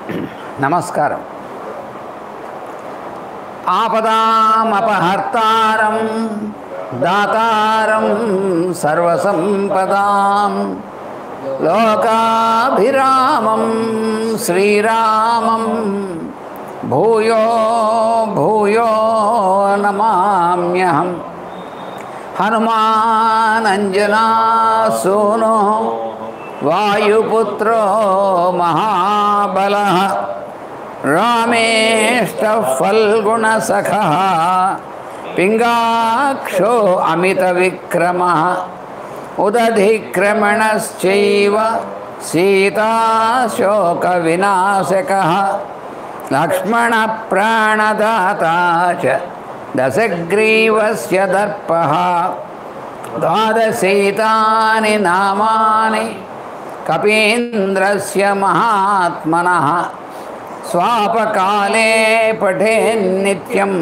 నమస్కారం ఆపదామపహర్తారం దాతారం సర్వసంపదాం లోకాభిరామం శ్రీరామం భూయో భూయో నమామ్యహం హనుమానంజనాసూనో వాయుపుత్రో మహాబల రామేష్ట ఫల్గుణసఖ పింగాక్షో అమిత విక్రమ ఉదధిక్రమణశ్చైవ సీతాశోక వినాశక లక్ష్మణ ప్రాణదాతా చ దశగ్రీవస్య దర్పః ద్వాదశీతాని నామాని కపీంద్రస్య మహాత్మనः స్వాపకాలే పఠేన్నిత్యం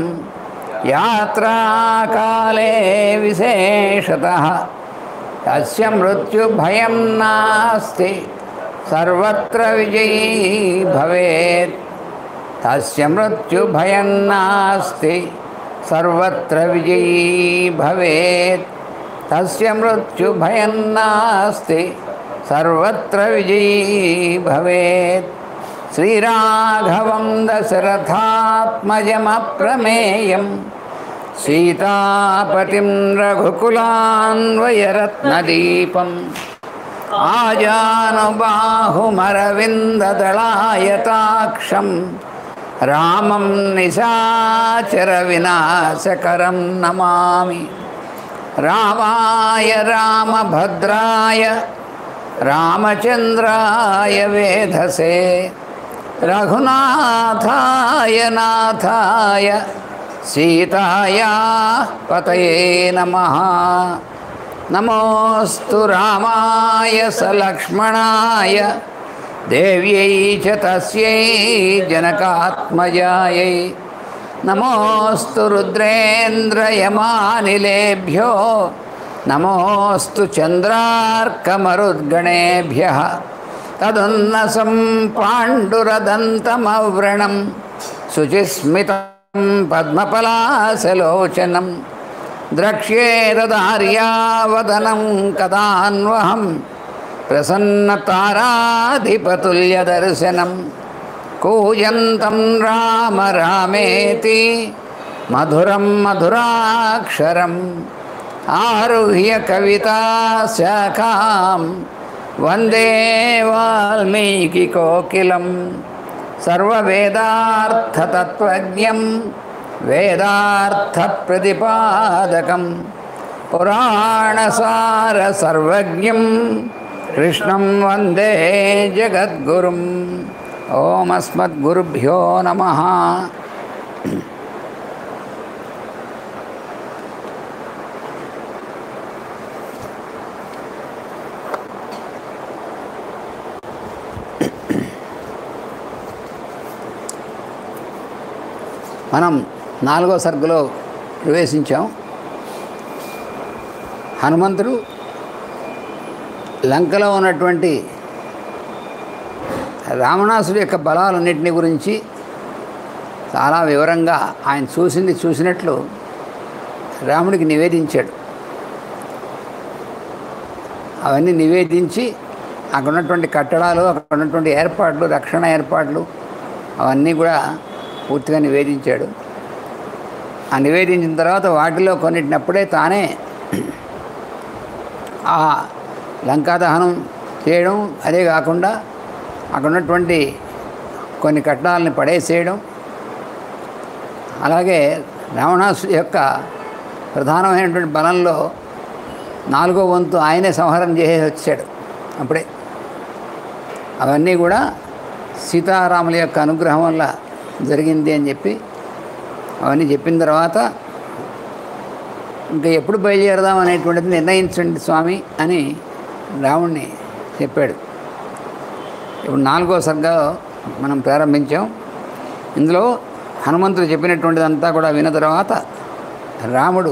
యాత్రాకాలే విశేషతः తస్య మృత్యుభయం నాస్తి సర్వత్ర విజయీ భవేత్ తస్య మృత్యుభయం నాస్తి సర్వత్ర విజయీ భవేత్ తస్య మృత్యుభయం నాస్తి సర్వత్ర విజయీ భవేత్ శ్రీరాఘవం దశరథాత్మజమప్రమేయం సీతాపతిం రఘుకులాన్వయరత్నదీపం ఆజానుబాహుమరవిందదళాయతాక్షం రామం నిశాచర వినాశకరం నమామి రామాయ రామభద్రాయ రామచంద్రాయ వేధసే రఘునాథాయ నాథాయ సీతాయా పతయే నమ నమోస్తు రామాయ సలక్ష్మణాయ దేవ్యై చ తస్యై జనకాత్మజాయై నమోస్తు రుద్రేంద్రయమానిలేభ్యో నమోస్తు చంద్రార్కమరుద్గణేభ్య తదున్నసం పాండురదంతమవ్రణం శుచిస్మితం పద్మపలాసలోచనం ద్రక్ష్యేతదార్యావదనం కదాన్వహం ప్రసన్నతారాధిపతుల్యదర్శనం కూజంతం రామ రామేతి మధురం మధురాక్షరం ఆరుహ్య కవితా శాఖాం వందే వాల్మీకికోకిలం సర్వవేదార్థతత్వజ్ఞం వేదార్థప్రతిపాదకం పురాణసారసర్వజ్ఞం కృష్ణం వందే జగద్గురుం ఓమస్మద్గురుభ్యో నమ మనం నాలుగో సర్గలో ప్రవేశించాం హనుమంతుడు లంకలో ఉన్నటువంటి రావణాసుడి యొక్క బలాలన్నింటినీ గురించి చాలా వివరంగా ఆయన చూసింది చూసినట్లు రాముడికి నివేదించాడు అవన్నీ నివేదించి అక్కడ ఉన్నటువంటి కట్టడాలు అక్కడ ఉన్నటువంటి ఏర్పాట్లు రక్షణ ఏర్పాట్లు అవన్నీ కూడా పూర్తిగా నివేదించాడు ఆ నివేదించిన తర్వాత వాటిలో కొన్నిటినప్పుడే తానే ఆ లంకా దహనం చేయడం అదే కాకుండా అక్కడ ఉన్నటువంటి కొన్ని కట్టడాలని పడేసేయడం అలాగే రావణాసు యొక్క ప్రధానమైనటువంటి బలంలో నాలుగో వంతు ఆయనే సంహారం చేసేసి వచ్చాడు అప్పుడే అవన్నీ కూడా సీతారాముల యొక్క అనుగ్రహం వల్ల జరిగింది అని చెప్పి అవన్నీ చెప్పిన తర్వాత ఇంకా ఎప్పుడు బయలుదేరదాం అనేటువంటిది నిర్ణయించండి స్వామి అని రాముణ్ణి చెప్పాడు ఇప్పుడు నాలుగో సర్గ మనం ప్రారంభించాం ఇందులో హనుమంతుడు చెప్పినటువంటిదంతా కూడా విన్న తర్వాత రాముడు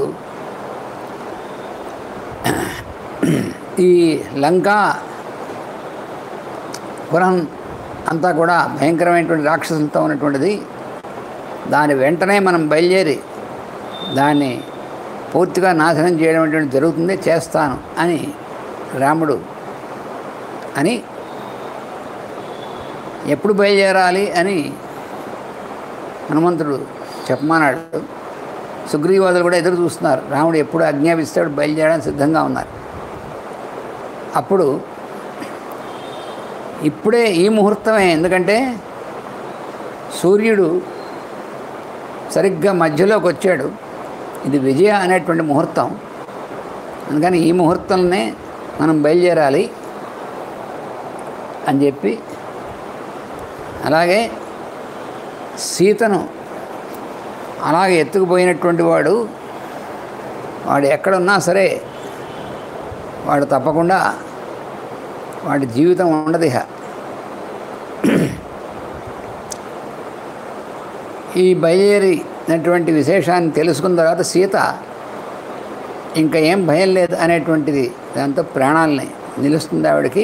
ఈ లంకా పురం అంతా కూడా భయంకరమైనటువంటి రాక్షసులతో ఉన్నటువంటిది దాని వెంటనే మనం బయలుదేరి దాన్ని పూర్తిగా నాశనం చేయడం అనేటువంటి జరుగుతుంది చేస్తాను అని రాముడు అని ఎప్పుడు బయలుదేరాలి అని హనుమంతుడు చెప్పమన్నాడు సుగ్రీవాదులు కూడా ఎదురు చూస్తున్నారు రాముడు ఎప్పుడు ఆజ్ఞాపిస్తాడు బయలుదేరడానికి సిద్ధంగా ఉన్నారు అప్పుడు ఇప్పుడే ఈ ముహూర్తమే ఎందుకంటే సూర్యుడు సరిగ్గా మధ్యలోకి వచ్చాడు ఇది విజయ అనేటువంటి ముహూర్తం అందుకని ఈ ముహూర్తంలోనే మనం బయలుదేరాలి అని చెప్పి అలాగే సీతను అలాగే ఎత్తుకుపోయినటువంటి వాడు వాడు ఎక్కడున్నా సరే వాడు తప్పకుండా వాడి జీవితం ఉండదు ఇహ ఈ బయలుదేరినటువంటి విశేషాన్ని తెలుసుకున్న తర్వాత సీత ఇంకా ఏం భయం లేదు అనేటువంటిది దాంతో ప్రాణాలని నిలుస్తుంది ఆవిడకి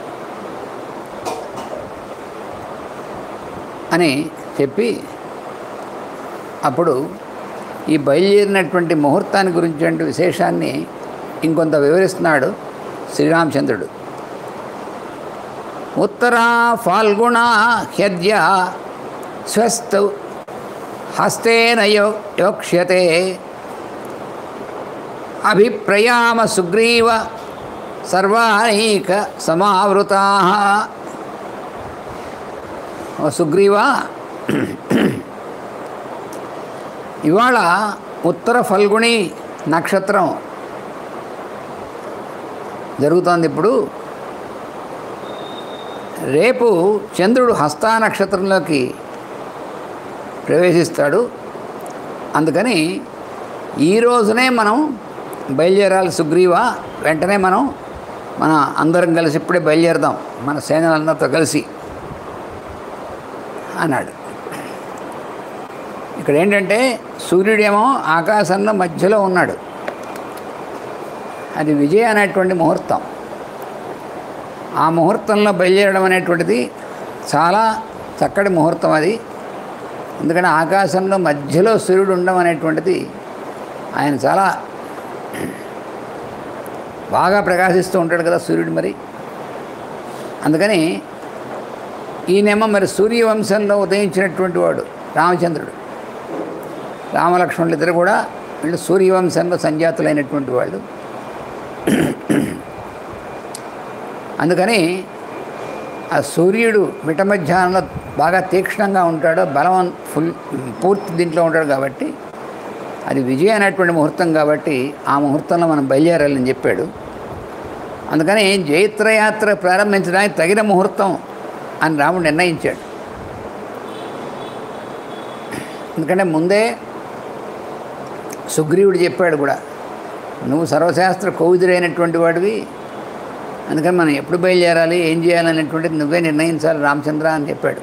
అని చెప్పి అప్పుడు ఈ బయలుదేరినటువంటి ముహూర్తాన్ని గురించి విశేషాన్ని ఇంకొంత వివరిస్తున్నాడు శ్రీరామచంద్రుడు ఉత్తరా ఫాల్గుణ హ్యద్య స్వస్థ హస్తేన యో యోక్ష్యతే అభిప్రయామ సుగ్రీవ సర్వాణీక సమావృతా ఓ సుగ్రీవ ఇవాళ ఉత్తర ఫల్గుణి నక్షత్రం జరుగుతోంది ఇప్పుడు రేపు చంద్రుడు హస్తా నక్షత్రంలోకి ప్రవేశిస్తాడు అందుకని ఈ రోజునే మనం బయలుదేరాలి సుగ్రీవ వెంటనే మనం మన అందరం కలిసి ఇప్పుడే బయలుదేరదాం మన సేనలందరితో కలిసి అన్నాడు ఇక్కడ ఏంటంటే సూర్యుడేమో ఆకాశంలో మధ్యలో ఉన్నాడు అది విజయ అనేటువంటి ముహూర్తం ఆ ముహూర్తంలో బయలుదేరడం అనేటువంటిది చాలా చక్కటి ముహూర్తం అది ఎందుకంటే ఆకాశంలో మధ్యలో సూర్యుడు ఉండడం అనేటువంటిది ఆయన చాలా బాగా ప్రకాశిస్తూ ఉంటాడు కదా సూర్యుడు మరి అందుకని ఈయనేమో మరి సూర్యవంశంలో ఉదయించినటువంటి వాడు రామచంద్రుడు రామలక్ష్మణులు ఇద్దరు కూడా వీళ్ళు సూర్యవంశంలో సంజాతులైనటువంటి వాళ్ళు అందుకని ఆ సూర్యుడు మిట మధ్యాహ్నంలో బాగా తీక్షణంగా ఉంటాడు బలం ఫుల్ పూర్తి దీంట్లో ఉంటాడు కాబట్టి అది విజయ అనేటువంటి ముహూర్తం కాబట్టి ఆ ముహూర్తంలో మనం బయలుదేరాలని చెప్పాడు అందుకని జైత్రయాత్ర ప్రారంభించడానికి తగిన ముహూర్తం అని రాముడు నిర్ణయించాడు ఎందుకంటే ముందే సుగ్రీవుడు చెప్పాడు కూడా నువ్వు సర్వశాస్త్ర కౌదురైనటువంటి వాడివి అందుకని మనం ఎప్పుడు బయలుదేరాలి ఏం చేయాలనేటువంటిది నువ్వే నిర్ణయించాలి రామచంద్ర అని చెప్పాడు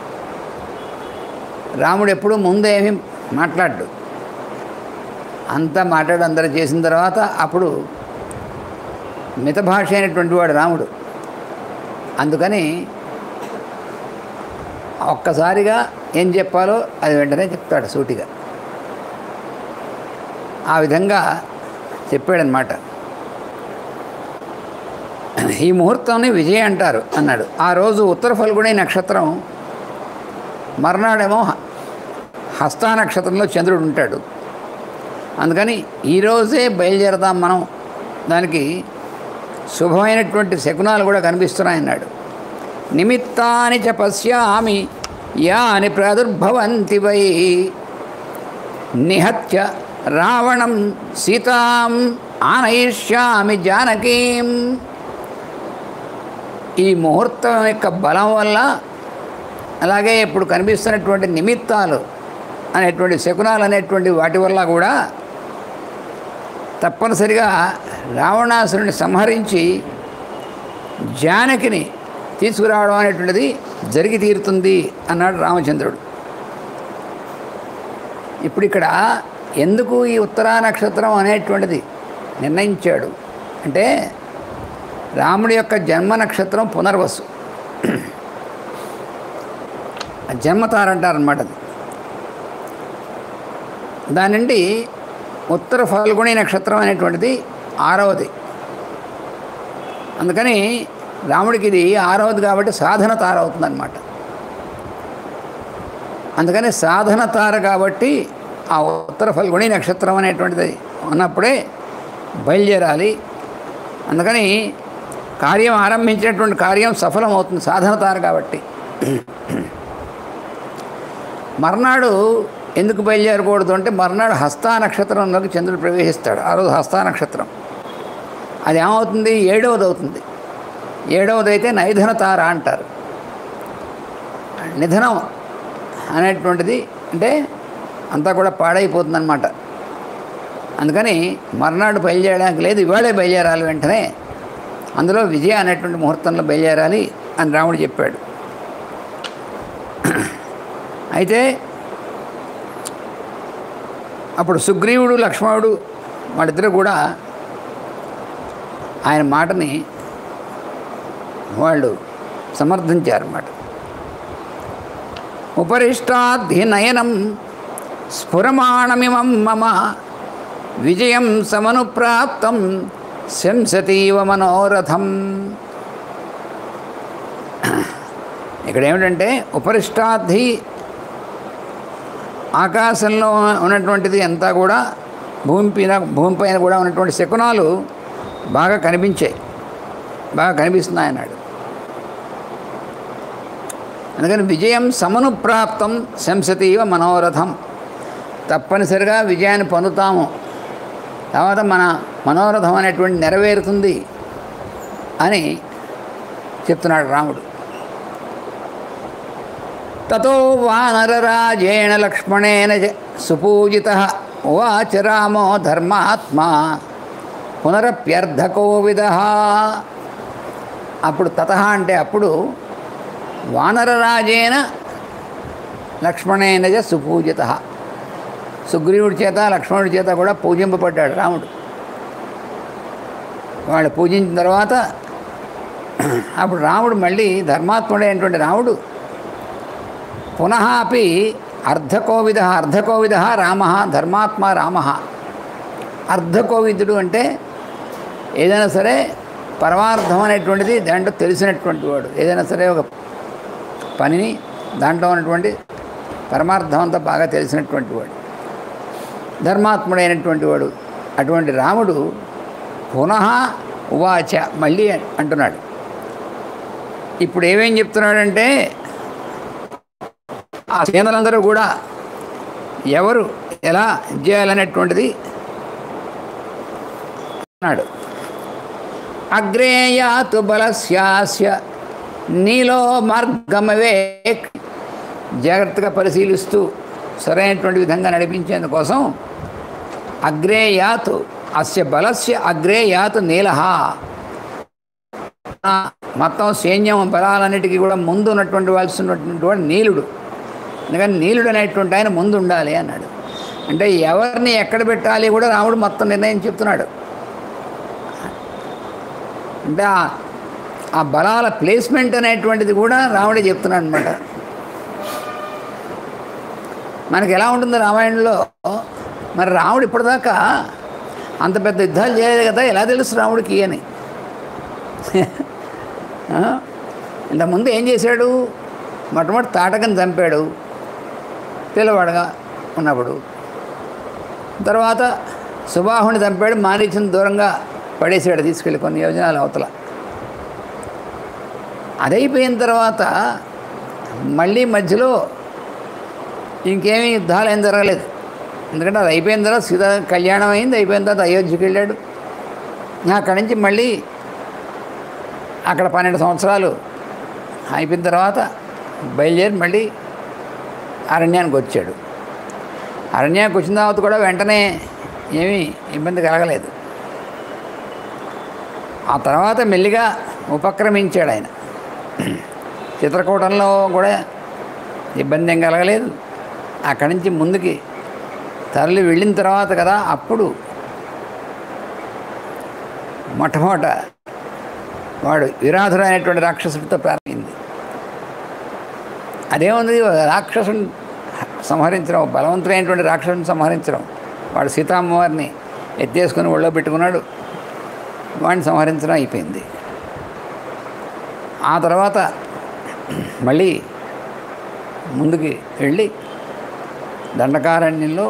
రాముడు ఎప్పుడూ ముందే ఏమీ మాట్లాడు అంతా మాట్లాడు అందరూ చేసిన తర్వాత అప్పుడు మితభాష అయినటువంటి వాడు రాముడు అందుకని ఒక్కసారిగా ఏం చెప్పాలో అది వెంటనే చెప్తాడు సూటిగా ఆ విధంగా చెప్పాడనమాట ఈ ముహూర్తాన్ని విజయ అంటారు అన్నాడు ఆ రోజు ఉత్తర ఫల్గుణి నక్షత్రం మర్నాడేమో హ- హస్తా నక్షత్రంలో చంద్రుడు ఉంటాడు అందుకని ఈరోజే బయలుదేరదాం మనం దానికి శుభమైనటువంటి శకునాలు కూడా కనిపిస్తున్నాయన్నాడు నిమిత్తాని చ పశ్యామి యాని ప్రాదుర్భవంతి వై నిహత్య రావణం సీతాం ఆనయిష్యామి జానకీం ఈ ముహూర్తం యొక్క బలం వల్ల అలాగే ఇప్పుడు కనిపిస్తున్నటువంటి నిమిత్తాలు అనేటువంటి శకునాలు అనేటువంటి వాటి వల్ల కూడా తప్పనిసరిగా రావణాసురుని సంహరించి జానకిని తీసుకురావడం అనేటువంటిది జరిగి తీరుతుంది అన్నాడు రామచంద్రుడు ఇప్పుడు ఇక్కడ ఎందుకు ఈ ఉత్తరా నక్షత్రం అనేటువంటిది నిర్ణయించాడు అంటే రాముడి యొక్క జన్మ నక్షత్రం పునర్వసు జన్మతార అంటారనమాట అది దాని నుండి ఉత్తర ఫల్గుణి నక్షత్రం అనేటువంటిది ఆరవది అందుకని రాముడికి ఇది ఆరవది కాబట్టి సాధన తార అవుతుందన్నమాట అందుకని సాధన తార కాబట్టి ఆ ఉత్తర ఫల్గుణి నక్షత్రం అనేటువంటిది ఉన్నప్పుడే బయలుదేరాలి అందుకని కార్యం ఆరంభించినటువంటి కార్యం సఫలం అవుతుంది సాధన తార కాబట్టి మర్నాడు ఎందుకు బయలుదేరకూడదు అంటే మర్నాడు హస్తా నక్షత్రంలోకి చంద్రుడు ప్రవేశిస్తాడు ఆ రోజు హస్తా నక్షత్రం అది ఏమవుతుంది ఏడవది అవుతుంది ఏడవది అయితే నైధన తార అంటారు నిధనం అనేటువంటిది అంటే అంతా కూడా పాడైపోతుందన్నమాట అందుకని మర్నాడు బయలుదేరడానికి లేదు ఇవాళే బయలుదేరాలి వెంటనే అందులో విజయ అనేటువంటి ముహూర్తంలో బయలుదేరాలి అని రాముడు చెప్పాడు అయితే అప్పుడు సుగ్రీవుడు లక్ష్మణుడు వాళ్ళిద్దరూ కూడా ఆయన మాటని వాళ్ళు సమర్థించారన్నమాట ఉపరిష్టాధినయనం స్ఫురమాణమిమం మమ విజయం సమనుప్రాప్తం శంసతీవ మనోరథం ఇక్కడ ఏమిటంటే ఉపరిష్టాధి ఆకాశంలో ఉన్నటువంటిది అంతా కూడా భూమి పైన భూమిపైన కూడా ఉన్నటువంటి శకునాలు బాగా కనిపించాయి బాగా కనిపిస్తున్నాయి అన్నాడు అందుకని విజయం సమనుప్రాప్తం శంసతీవ మనోరథం తప్పనిసరిగా విజయాన్ని పొందుతాము తర్వాత మన మనోరథం అనేటువంటి నెరవేరుతుంది అని చెప్తున్నాడు రాముడు తతో వానరరాజేణ లక్ష్మణేన చ సుపూజిత ఉవాచ రామో ధర్మాత్మా పునరప్యర్థకోవిద అప్పుడు తత అంటే అప్పుడు వానరరాజేన లక్ష్మణేన చ సుపూజిత సుగ్రీవుడి చేత లక్ష్మణుడి చేత కూడా పూజింపబడ్డాడు రాముడు వాళ్ళు పూజించిన తర్వాత అప్పుడు రాముడు మళ్ళీ ధర్మాత్ముడైనటువంటి రాముడు పునః అపి అర్ధకోవిద అర్ధకోవిద రామ ధర్మాత్మ రామ అర్ధకోవిదుడు అంటే ఏదైనా సరే పరమార్థం అనేటువంటిది దాంట్లో తెలిసినటువంటి వాడు ఏదైనా సరే ఒక పనిని దాంట్లో ఉన్నటువంటి పరమార్థం అంతా బాగా తెలిసినటువంటి వాడు ధర్మాత్ముడైనటువంటి వాడు అటువంటి రాముడు పునః ఉవాచ మళ్ళీ అంటున్నాడు ఇప్పుడు ఏమేం చెప్తున్నాడంటే ఆ సేనలందరూ కూడా ఎవరు ఎలా చేయాలనేటువంటిది అన్నాడు అగ్రేయాతు బలస్యాస్య నీలో మార్గమవే జాగ్రత్తగా పరిశీలిస్తూ సరైనటువంటి విధంగా నడిపించేందుకోసం అగ్రేయాతు అస్య బలస్య అగ్రేయాతు నీలహ మొత్తం సైన్యం బలాలన్నిటికీ కూడా ముందు ఉన్నటువంటి వాల్సి ఉన్నటువంటి వాడు నీలుడు అందుకని నీలుడు అనేటువంటి ఆయన ముందు ఉండాలి అన్నాడు అంటే ఎవరిని ఎక్కడ పెట్టాలి కూడా రాముడు మొత్తం నిర్ణయం చెప్తున్నాడు అంటే ఆ- ఆ బలాల ప్లేస్మెంట్ అనేటువంటిది కూడా రాముడే చెప్తున్నాడు అనమాట మనకి ఎలా ఉంటుంది రామాయణంలో మరి రాముడు ఇప్పటిదాకా అంత పెద్ద యుద్ధాలు చేయలేదు కదా ఎలా తెలుసు రాముడికి అని ఆ? ఇంతకుముందు ఏం చేశాడు మొట్టమొదటి తాటకని చంపాడు పిల్లవాడుగా ఉన్నప్పుడు తర్వాత సుబాహుని చంపాడు మారీచుని దూరంగా పడేసాడు తీసుకెళ్ళి కొన్ని యోజనాలు అవతల అదైపోయిన తర్వాత మళ్ళీ మధ్యలో ఇంకేమీ యుద్ధాలు ఏం జరగలేదు ఎందుకంటే అది అయిపోయిన తర్వాత సీత కళ్యాణం అయింది అయిపోయిన తర్వాత అయోధ్యకి వెళ్ళాడు అక్కడి నుంచి మళ్ళీ అక్కడ పన్నెండు సంవత్సరాలు అయిపోయిన తర్వాత బయలుదేరి మళ్ళీ అరణ్యానికి వచ్చాడు అరణ్యానికి వచ్చిన తర్వాత కూడా వెంటనే ఏమీ ఇబ్బంది కలగలేదు ఆ తర్వాత మెల్లిగా ఉపక్రమించాడు ఆయన చిత్రకూటంలో కూడా ఇబ్బంది ఏం కలగలేదు అక్కడి నుంచి ముందుకి తరలి వెళ్ళిన తర్వాత కదా అప్పుడు మొట్టమొదట వాడు విరాధుడు అనేటువంటి రాక్షసుడితో ప్రారంభింది అదేముంది రాక్షసుని సంహరించడం బలవంతుడైనటువంటి రాక్షసుని సంహరించడం వాడు సీతామ్మవారిని ఎత్తేసుకుని ఒళ్ళో పెట్టుకున్నాడు వాడిని సంహరించడం అయిపోయింది ఆ తర్వాత మళ్ళీ ముందుకి వెళ్ళి దండకారణ్యంలో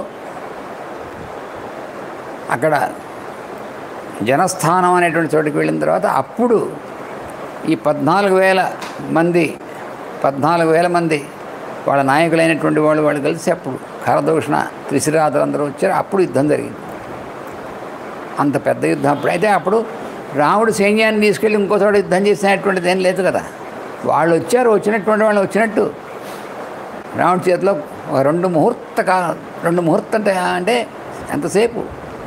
అక్కడ జనస్థానం అనేటువంటి చోటుకి వెళ్ళిన తర్వాత అప్పుడు ఈ పద్నాలుగు వేల మంది పద్నాలుగు వేల మంది వాళ్ళ నాయకులైనటువంటి వాళ్ళు వాళ్ళు కలిసి అప్పుడు ఖరదూషణ త్రిశిరాదులు అందరూ వచ్చారు అప్పుడు యుద్ధం జరిగింది అంత పెద్ద యుద్ధం అప్పుడు అయితే అప్పుడు రాముడు సైన్యాన్ని తీసుకెళ్ళి ఇంకో చోట యుద్ధం చేసినటువంటిది ఏం లేదు కదా వాళ్ళు వచ్చారు వచ్చినటువంటి వాళ్ళు వచ్చినట్టు రాముడి చేతిలో ఒక రెండు ముహూర్త కాలం రెండు ముహూర్తం అంటే అంటే ఎంతసేపు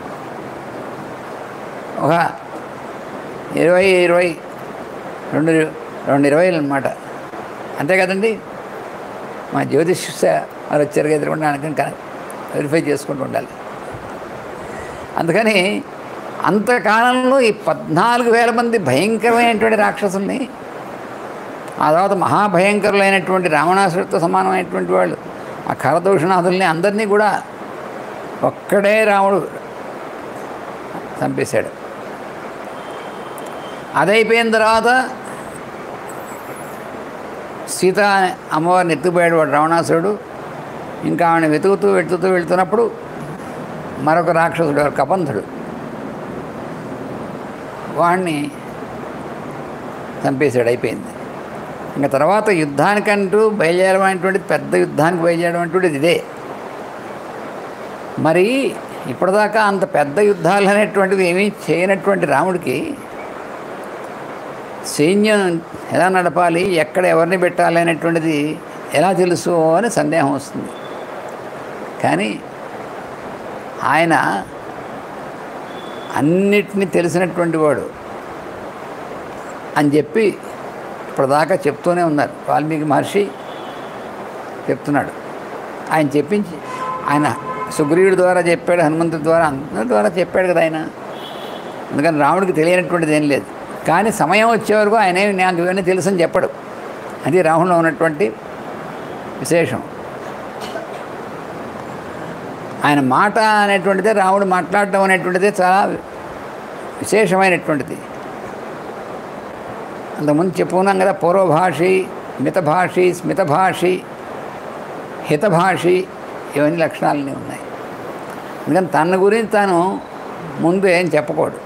ఒక ఇరవై ఇరవై రెండు రెండు ఇరవైలు అనమాట అంతే కదండి మా జ్యోతిష్ వారు వచ్చారు ఎదురుకుండా అనుకుని వెరిఫై చేసుకుంటూ ఉండాలి అందుకని అంతకాలంలో ఈ పద్నాలుగు వేల మంది భయంకరమైనటువంటి రాక్షసుల్ని ఆ తర్వాత మహాభయంకరులైనటువంటి రావణాసుడితో సమానమైనటువంటి వాళ్ళు ఆ ఖరదూషణాదుల్ని అందరినీ కూడా ఒక్కడే రాముడు చంపేశాడు అదైపోయిన తర్వాత సీత అమ్మవారిని ఎత్తుకుపోయాడు వాడు రావణాసురుడు ఇంకా ఆమెను వెతుకుతూ వెతుకుతూ వెళ్తున్నప్పుడు మరొక రాక్షసుడు వాడు కపంధుడు వాడిని చంపేశాడు అయిపోయింది ఇంకా తర్వాత యుద్ధానికంటూ బయలుదేరడం అనేటువంటిది పెద్ద యుద్ధానికి బయలుదేరడం అనేటువంటిది ఇదే మరి ఇప్పటిదాకా అంత పెద్ద యుద్ధాలు అనేటువంటివి ఏమీ చేయనటువంటి రాముడికి సైన్యం ఎలా నడపాలి ఎక్కడ ఎవరిని పెట్టాలి అనేటువంటిది ఎలా తెలుసు అని సందేహం వస్తుంది కానీ ఆయన అన్నిటినీ తెలిసినటువంటి వాడు అని చెప్పి ఇప్పటిదాకా చెప్తూనే ఉన్నారు వాల్మీకి మహర్షి చెప్తున్నాడు ఆయన చెప్పించి ఆయన సుగ్రీవుడి ద్వారా చెప్పాడు హనుమంతుడి ద్వారా అందరి ద్వారా చెప్పాడు కదా ఆయన అందుకని రాముడికి తెలియనటువంటిది ఏం లేదు కానీ సమయం వచ్చే వరకు ఆయన ఏమి నాకు ఇవన్నీ తెలుసని చెప్పడు అది రాహుల్లో ఉన్నటువంటి విశేషం ఆయన మాట అనేటువంటిదే రాముడు మాట్లాడటం అనేటువంటిదే చాలా విశేషమైనటువంటిది అంతకుముందు చెప్పుకున్నాం కదా పూర్వభాషి మితభాషి స్మితభాషి హితభాషి ఇవన్నీ లక్షణాలన్నీ ఉన్నాయి అందుకని తన గురించి తాను ముందు ఏం చెప్పకూడదు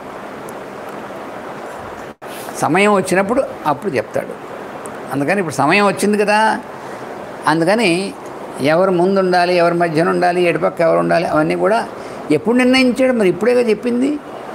సమయం వచ్చినప్పుడు అప్పుడు చెప్తాడు అందుకని ఇప్పుడు సమయం వచ్చింది కదా అందుకని ఎవరు ముందు ఉండాలి ఎవరి మధ్యన ఉండాలి ఎటుపక్క ఎవరు ఉండాలి అవన్నీ కూడా ఎప్పుడు నిర్ణయించాడు మరి ఇప్పుడేగా చెప్పింది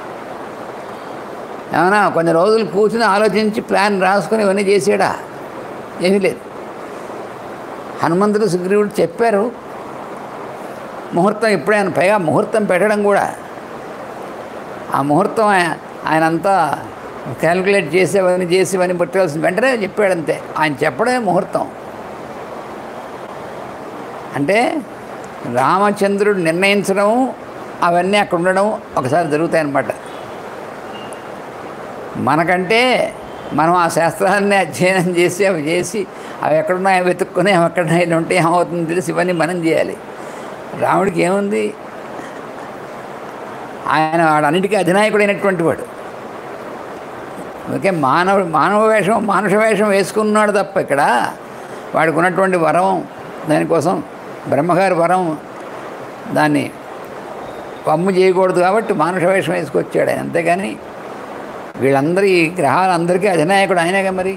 ఏమన్నా కొన్ని రోజులు కూర్చుని ఆలోచించి ప్లాన్ రాసుకొని ఇవన్నీ చేసాడా ఏమీ లేదు హనుమంతుడు సుగ్రీవుడు చెప్పారు ముహూర్తం ఇప్పుడే ఆయన పైగా ముహూర్తం పెట్టడం కూడా ఆ ముహూర్తం ఆయన- ఆయన అంతా క్యాలిక్యులేట్ చేసి అవన్నీ చేసి అవన్నీ పెట్టాల్సిన వెంటనే చెప్పాడు అంతే ఆయన చెప్పడమే ముహూర్తం అంటే రామచంద్రుడు నిర్ణయించడం అవన్నీ అక్కడ ఉండడం ఒకసారి జరుగుతాయన్నమాట మనకంటే మనం ఆ శాస్త్రాలన్నీ అధ్యయనం చేసి అవి చేసి అవి ఎక్కడున్నాయో వెతుక్కుని అవి ఎక్కడైనా ఉంటే ఏమవుతుందో తెలిసి ఇవన్నీ మనం చేయాలి రాముడికి ఏముంది ఆయన వాడు అన్నిటికీ అధినాయకుడైనటువంటి వాడు ఓకే మానవ మానవ వేషం మానుష వేషం వేసుకున్నాడు తప్ప ఇక్కడ వాడికి ఉన్నటువంటి వరం దానికోసం బ్రహ్మగారి వరం దాన్ని వమ్ము చేయకూడదు కాబట్టి మానుష వేషం వేసుకొచ్చాడు ఆయన అంతేగాని వీళ్ళందరి ఈ గ్రహాలందరికీ అధినాయకుడు ఆయనేగా మరి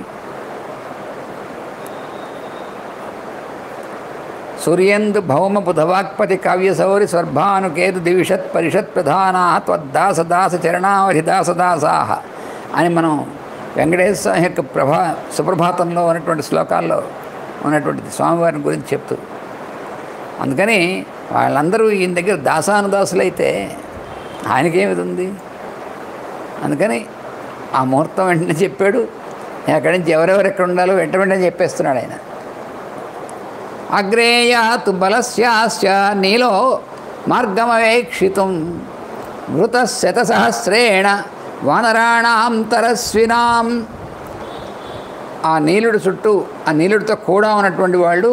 సూర్యందు భౌమ బుధవాక్పతి కావ్యసౌరి స్వర్భానుకేతు దివిషత్ పరిషత్ ప్రధానా త్వద్దాస దాస చరణావధి దాస దాసాహ అని మనం వెంకటేశ్వర స్వామి యొక్క ప్రభా సుప్రభాతంలో ఉన్నటువంటి శ్లోకాల్లో ఉన్నటువంటి స్వామివారిని గురించి చెప్తూ అందుకని వాళ్ళందరూ ఈయన దగ్గర దాసానుదాసులైతే ఆయనకేమిది ఉంది అందుకని ఆ ముహూర్తం వెంటనే చెప్పాడు ఎక్కడి నుంచి ఎవరెవరు ఎక్కడ ఉండాలో వెంట వెంటనే చెప్పేస్తున్నాడు ఆయన అగ్రేయాతు బలస్యాశ్చ నీలో మార్గమవేక్షితుం మృత శతసహస్రేణ వానరాణాం తరస్వినాం ఆ నీలుడు చుట్టూ ఆ నీలుడితో కూడా ఉన్నటువంటి వాళ్ళు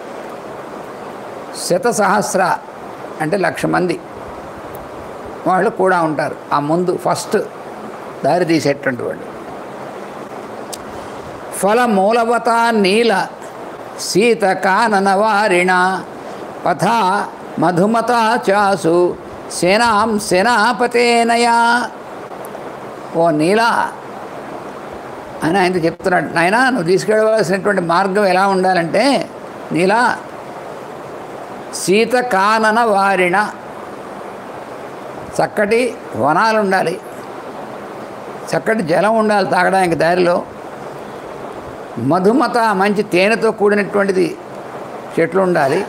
శత సహస్ర అంటే లక్ష మంది వాళ్ళు కూడా ఉంటారు ఆ ముందు ఫస్ట్ దారి తీసేటువంటి వాళ్ళు ఫల మూలవత నీల సీత కానన వారిణ పథ మధుమత చాసు సేనాం సేనాపతేనయా ఓ నీల అని ఆయన చెప్తున్నాడు నాయన నువ్వు తీసుకెళ్ళవలసినటువంటి మార్గం ఎలా ఉండాలంటే నీలా సీత కానన వారిణ చక్కటి వనాలు ఉండాలి చక్కటి జలం ఉండాలి తాగడానికి దారిలో మధుమత మంచి తేనెతో కూడినటువంటిది చెట్లు ఉండాలి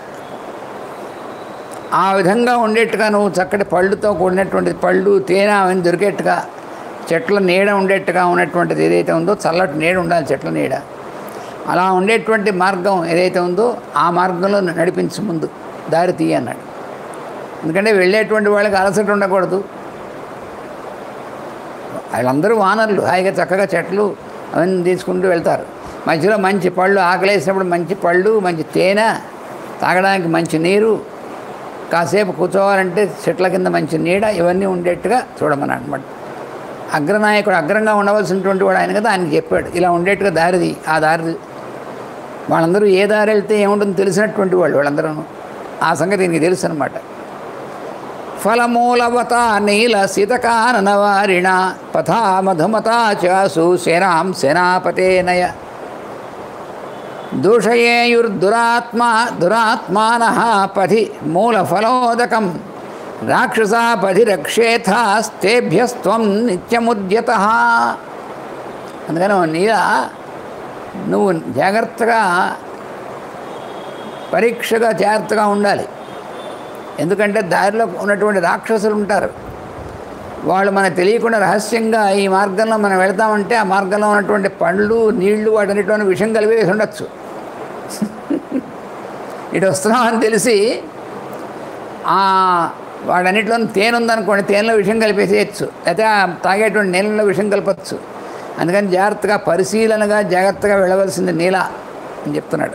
ఆ విధంగా ఉండేట్టుగా నువ్వు చక్కటి పళ్ళుతో కూడినటువంటి పళ్ళు తేనె అవన్నీ దొరికేట్టుగా చెట్ల నీడ ఉండేట్టుగా ఉన్నటువంటిది ఏదైతే ఉందో చల్లటి నీడ ఉండాలి చెట్ల నీడ అలా ఉండేటువంటి మార్గం ఏదైతే ఉందో ఆ మార్గంలో నడిపించు ముందు దారి తీయ అన్నాడు ఎందుకంటే వెళ్ళేటువంటి వాళ్ళకి అలసట ఉండకూడదు వాళ్ళందరూ వానరులు హాయిగా చక్కగా చెట్లు అవన్నీ తీసుకుంటూ వెళ్తారు మధ్యలో మంచి పళ్ళు ఆకలేసినప్పుడు మంచి పళ్ళు మంచి తేనె తాగడానికి మంచి నీరు కాసేపు కూర్చోవాలంటే చెట్ల కింద మంచి నీడ ఇవన్నీ ఉండేట్టుగా చూడమని అనమాట అగ్రనాయకుడు అగ్రంగా ఉండవలసినటువంటి వాడు ఆయన కదా ఆయనకి చెప్పాడు ఇలా ఉండేట్టుగా దారిది ఆ దారి వాళ్ళందరూ ఏ దారి వెళ్తే ఏముంటుందో తెలిసినటువంటి వాళ్ళు వాళ్ళందరూ ఆ సంగతి నీకు తెలుసు అనమాట ఫలమూలవత నీల సీతకానన వారిణ పథా మధుమతా చాసు సేనాం సేనాపతేనయ దూషయేయుర్దురాత్మా దురాత్మాన పథి మూలఫలోదకం రాక్షసాపధి రక్షేథాస్తేభ్యస్త్వం నిత్యముద్యత అందుకని ఓ నీల నువ్వు జాగ్రత్తగా పరీక్షగా జాగ్రత్తగా ఉండాలి ఎందుకంటే దారిలో ఉన్నటువంటి రాక్షసులు ఉంటారు వాళ్ళు మనకు తెలియకుండా రహస్యంగా ఈ మార్గంలో మనం వెళ్తామంటే ఆ మార్గంలో ఉన్నటువంటి పండ్లు నీళ్లు వాటన్నిటిలోని విషం కలిపేసి ఉండొచ్చు ఇటు వస్తున్నామని తెలిసి ఆ వాడన్నిటిలో తేనె ఉందనుకోండి తేనెలో విషం కలిపేసేయచ్చు అయితే ఆ తాగేటువంటి నీళ్ళలో విషం కలపచ్చు అందుకని జాగ్రత్తగా పరిశీలనగా జాగ్రత్తగా వెళ్ళవలసింది నీల అని చెప్తున్నాడు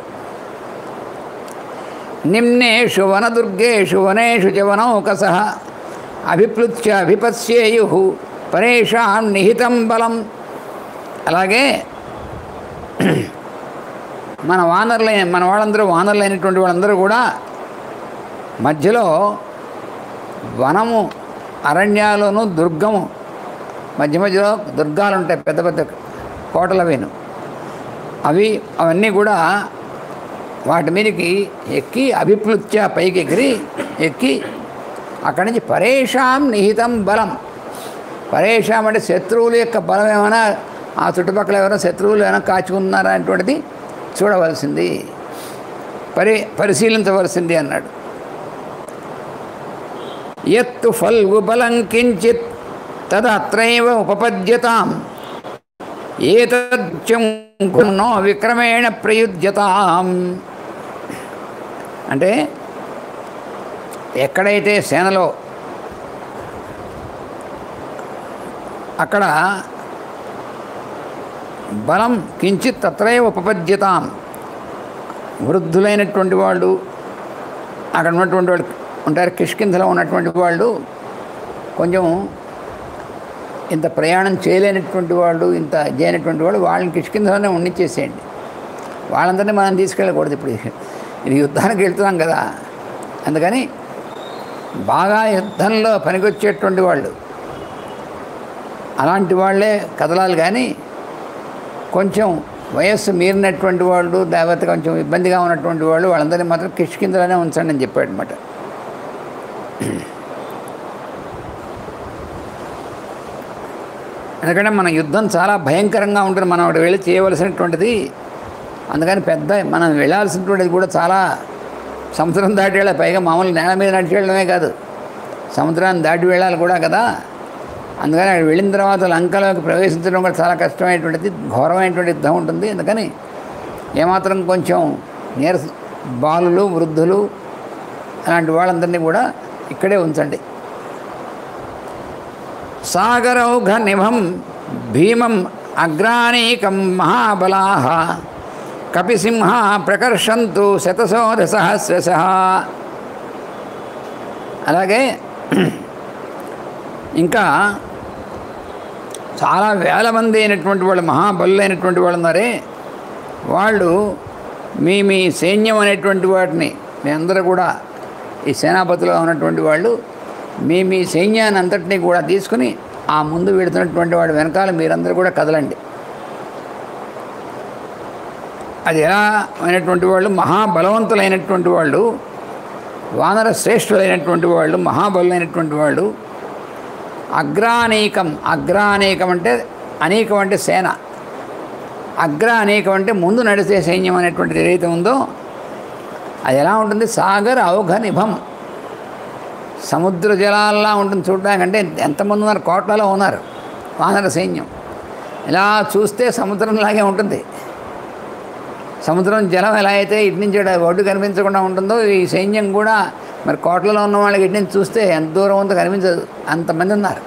నిమ్నేషు వనదుర్గేషు వనేషు చ వనౌకస అభిప్లుత్య అభిపత్స్యేయు పరేషాం నిహితం బలం అలాగే మన వానరులైన మన వాళ్ళందరూ వానరులైనటువంటి వాళ్ళందరూ కూడా మధ్యలో వనము అరణ్యాలను దుర్గము మధ్య మధ్యలో దుర్గాలు ఉంటాయి పెద్ద పెద్ద కోటలు అవిను అవి అవన్నీ కూడా వాటి మీదకి ఎక్కి అభిప్లుత్య పైకి ఎగిరి ఎక్కి అక్కడి నుంచి పరేషాం నిహితం బలం పరేషాం అంటే శత్రువుల యొక్క బలం ఏమైనా ఆ చుట్టుపక్కల ఎవరైనా శత్రువులు ఏమైనా కాచుకున్నారా అనేటువంటిది చూడవలసింది పరి పరిశీలించవలసింది అన్నాడు ఎత్తు ఫల్గు బలం కించిత్ తదత్రైవ ఉపపద్యతాం ఏతచ్చంకున్నో విక్రమేణ ప్రయుజ్యతాం అంటే ఎక్కడైతే సేనలో అక్కడ బలం కించిత్ తత్రై ఉపపద్యతాం వృద్ధులైనటువంటి వాళ్ళు అక్కడ ఉన్నటువంటి వాళ్ళు ఉంటారు కిష్కింధలో ఉన్నటువంటి వాళ్ళు కొంచెం ఇంత ప్రయాణం చేయలేనటువంటి వాళ్ళు ఇంత చేయనటువంటి వాళ్ళు వాళ్ళని కిష్కింధలోనే ఉండిచ్చేసేయండి వాళ్ళందరినీ మనం తీసుకెళ్ళకూడదు ఇప్పుడు ఇది యుద్ధానికి వెళ్తున్నాం కదా అందుకని బాగా యుద్ధంలో పనికొచ్చేటువంటి వాళ్ళు అలాంటి వాళ్ళే కదలాలి కానీ కొంచెం వయస్సు మీరినటువంటి వాళ్ళు లేకపోతే కొంచెం ఇబ్బందిగా ఉన్నటువంటి వాళ్ళు వాళ్ళందరినీ మాత్రం కిష్కిందలోనే ఉంచండి అని చెప్పాడు అనమాట ఎందుకంటే మన యుద్ధం చాలా భయంకరంగా ఉంటుంది మనం అక్కడ వెళ్ళి చేయవలసినటువంటిది అందుకని పెద్ద మనం వెళ్ళాల్సినటువంటిది కూడా చాలా సముద్రం దాటి వెళ్ళాలి పైగా మామూలు నేల మీద నడిచి వెళ్ళడమే కాదు సముద్రాన్ని దాటి వెళ్ళాలి కూడా కదా అందుకని అక్కడ వెళ్ళిన తర్వాత లంకలోకి ప్రవేశించడం కూడా చాలా కష్టమైనటువంటిది ఘోరమైనటువంటి యుద్ధం ఉంటుంది అందుకని ఏమాత్రం కొంచెం నీరస బాలులు వృద్ధులు అలాంటి వాళ్ళందరినీ కూడా ఇక్కడే ఉంచండి సాగరౌఘ నిభం భీమం అగ్రాణీకం మహాబలా కపిసింహ ప్రకర్షంతు శతశోధ సహస్రశ అలాగే ఇంకా చాలా వేల మంది అయినటువంటి వాళ్ళు మహాబలులైనటువంటి వాళ్ళు ఉన్నారే వాళ్ళు మీ మీ సైన్యం అనేటువంటి వాటిని మీ అందరూ కూడా ఈ సేనాపతిలో ఉన్నటువంటి వాళ్ళు మీ మీ సైన్యాన్ని అంతటినీ కూడా తీసుకుని ఆ ముందు వెడుతున్నటువంటి వాడు వెనకాల మీరందరూ కూడా కదలండి అది ఎలా అయినటువంటి వాళ్ళు మహాబలవంతులైనటువంటి వాళ్ళు వానర శ్రేష్ఠులైనటువంటి వాళ్ళు మహాబలులైనటువంటి వాళ్ళు అగ్రానీకం అగ్రానీకం అంటే అనేకం అంటే సేన అగ్ర అనేకం అంటే ముందు నడిచే సైన్యం అనేటువంటిది ఏదైతే ఉందో అది ఎలా ఉంటుంది సాగర్ ఔఘ నిభం సముద్ర జలాల్లా ఉంటుంది చూడడానికి అంటే ఎంతమంది ఉన్నారు కోట్లలో ఉన్నారు వానర సైన్యం ఇలా చూస్తే సముద్రంలాగే ఉంటుంది సముద్రం జలం ఎలా అయితే ఇటు నుంచి అటు ఒడ్డు కనిపించకుండా ఉంటుందో ఈ సైన్యం కూడా మరి కోట్లలో ఉన్న వాళ్ళకి ఇటు నుంచి చూస్తే ఎంత దూరం ఉందో కనిపించదు అంతమంది ఉన్నారు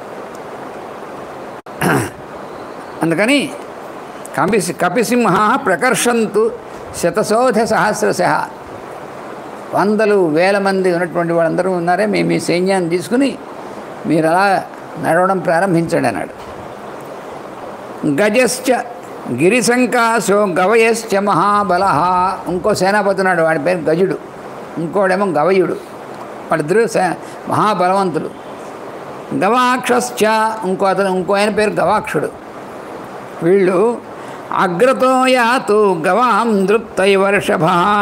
అందుకని కపి కపిసింహ ప్రకర్షంతు శతశోధ సహస్రశ వందలు వేల మంది ఉన్నటువంటి వాళ్ళందరూ ఉన్నారే మేము మీ సైన్యాన్ని తీసుకుని మీరు అలా నడవడం ప్రారంభించండి అన్నాడు గజశ్చ గిరిశంకాశో గవయశ్చ మహాబల ఇంకో సేనాపతి ఉన్నాడు వాడి పేరు గజుడు ఇంకోడేమో గవయుడు వాళ్ళిద్దరూ సే మహాబలవంతులు గవాక్షశ్చ ఇంకో అతను ఇంకో ఆయన పేరు గవాక్షుడు వీళ్ళు అగ్రతో యాతు గవాం దృప్తై వర్షభ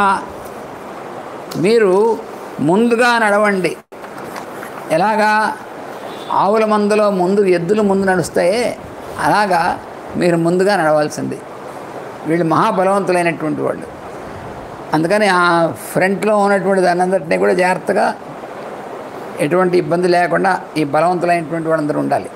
మీరు ముందుగా నడవండి ఎలాగా ఆవుల మందులో ముందు ఎద్దులు ముందు నడుస్తాయే అలాగా మీరు ముందుగా నడవాల్సింది వీళ్ళు మహాబలవంతులైనటువంటి వాళ్ళు అందుకని ఆ ఫ్రంట్లో ఉన్నటువంటి దాని అందరినీ కూడా జాగ్రత్తగా ఎటువంటి ఇబ్బంది లేకుండా ఈ బలవంతులైనటువంటి వాళ్ళందరూ ఉండాలి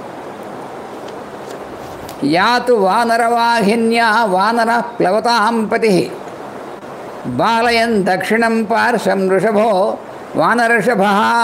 యాతు వానరవాహిన్యా వానర ప్లవతాంపతి బాలయన్ దక్షిణం పార్శ్వం వృషభో వానరషభ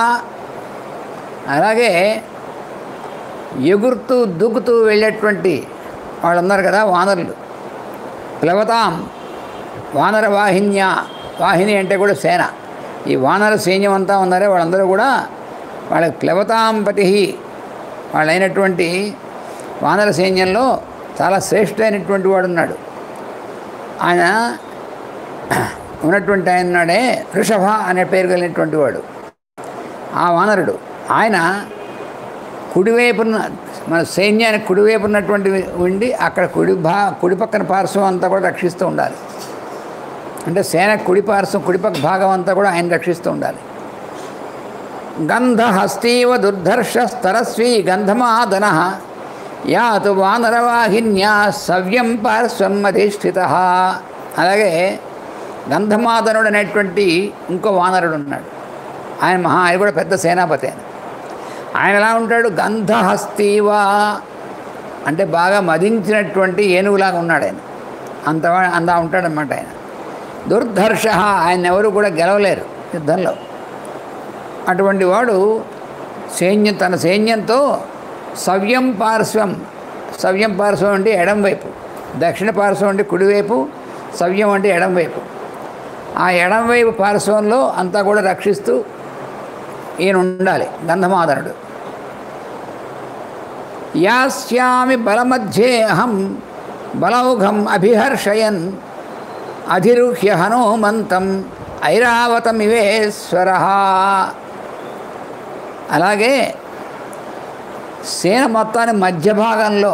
అలాగే ఎగురుతూ దూకుతూ వెళ్ళేటువంటి వాళ్ళు ఉన్నారు కదా వానరులు ప్లవతాం వానర వాహిన్య వాహిని అంటే కూడా సేన ఈ వానర సైన్యం అంతా ఉన్నారే వాళ్ళందరూ కూడా వాళ్ళకి ప్లవతాంపతి వాళ్ళైనటువంటి వానర సైన్యంలో చాలా శ్రేష్ఠమైనటువంటి వాడు ఉన్నాడు ఆయన ఉన్నటువంటి ఆయన ఉన్నాడే వృషభ అనే పేరు కలిగినటువంటి వాడు ఆ వానరుడు ఆయన కుడివైపున మన సైన్యానికి కుడివైపు ఉన్నటువంటి ఉండి అక్కడ కుడి భా కుడి పక్కన పార్శ్వం అంతా కూడా రక్షిస్తూ ఉండాలి అంటే సేన కుడి పార్శ్వం కుడిపక్క భాగం అంతా కూడా ఆయన రక్షిస్తూ ఉండాలి గంధహస్తీవ దుర్ధర్ష స్తరస్వీ గంధమాదన యాతు వానరవాహిన్యా సవ్యం పార్శ్వం అధిష్ఠిత అలాగే గంధమాదనుడు అనేటువంటి ఇంకో వానరుడు ఉన్నాడు ఆయన మహా ఆయన కూడా పెద్ద సేనాపతి ఆయన ఆయన ఎలా ఉంటాడు గంధహస్తీవా అంటే బాగా మదించినటువంటి ఏనుగులాగా ఉన్నాడు ఆయన అంత అంత ఉంటాడనమాట ఆయన దుర్ధర్ష ఆయన ఎవరు కూడా గెలవలేరు యుద్ధంలో అటువంటి వాడు సైన్యం తన సైన్యంతో సవ్యం పార్శ్వం సవ్యం పార్శ్వం అంటే ఎడం వైపు దక్షిణ పార్శ్వం అంటే కుడివైపు సవ్యం అంటే ఎడం వైపు ఆ ఎడం వైపు పార్శ్వంలో అంతా కూడా రక్షిస్తూ ఈయన ఉండాలి గంధమాదనుడు యాస్యామి బలమధ్యే అహం బలౌఘం అభిహర్షయన్ అధిరుహ్య హనుమంతం ఐరావతమివేశ్వర అలాగే సేన మొత్తాన్ని మధ్య భాగంలో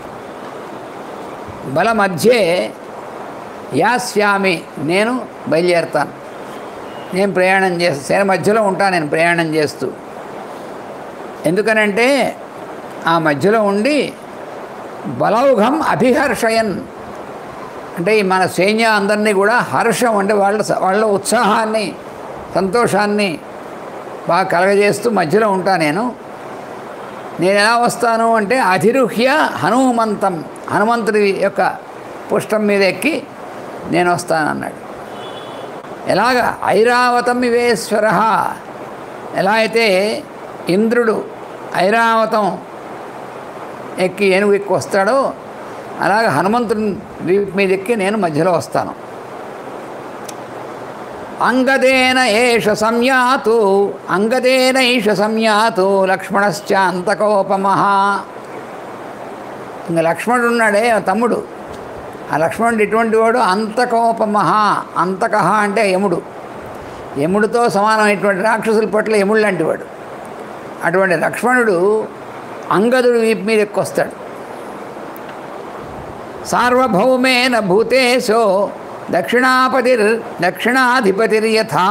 బల మధ్యే యాస్యామి నేను బయలుదేరుతాను నేను ప్రయాణం చేస్తాను సేన మధ్యలో ఉంటాను నేను ప్రయాణం చేస్తూ ఎందుకనంటే ఆ మధ్యలో ఉండి బలౌఘం అభిహర్షయన్ అంటే ఈ మన సైన్య అందరినీ కూడా హర్షం అంటే వాళ్ళ వాళ్ళ ఉత్సాహాన్ని సంతోషాన్ని బాగా కలగజేస్తూ మధ్యలో ఉంటా నేను నేను ఎలా వస్తాను అంటే అధిరుహ్య హనుమంతం హనుమంతుడి యొక్క పుష్టం మీద ఎక్కి నేను వస్తానన్నాడు ఎలాగ ఐరావతం ఇవేశ్వర ఎలా అయితే ఇంద్రుడు ఐరావతం ఎక్కి ఏనుగు ఎక్కి వస్తాడో అలాగ హనుమంతుని వీపు మీద ఎక్కి నేను మధ్యలో వస్తాను అంగదేన ఏష సంయాతు అంగదేన ఈష సంయాతు లక్ష్మణశ్చ అంతకోపమహ ఇంకా లక్ష్మణుడు ఉన్నాడే ఆ తమ్ముడు ఆ లక్ష్మణుడు ఇటువంటి వాడు అంతకోపమహ అంతకహ అంటే యముడు యముడితో సమానమైనటువంటి రాక్షసుల పట్ల యముడు లాంటి వాడు అటువంటి లక్ష్మణుడు అంగదుడు వీపు మీద ఎక్కువస్తాడు సార్వభౌమేన భూతేశో దక్షిణాపతిర్ దక్షిణాధిపతిర్యథా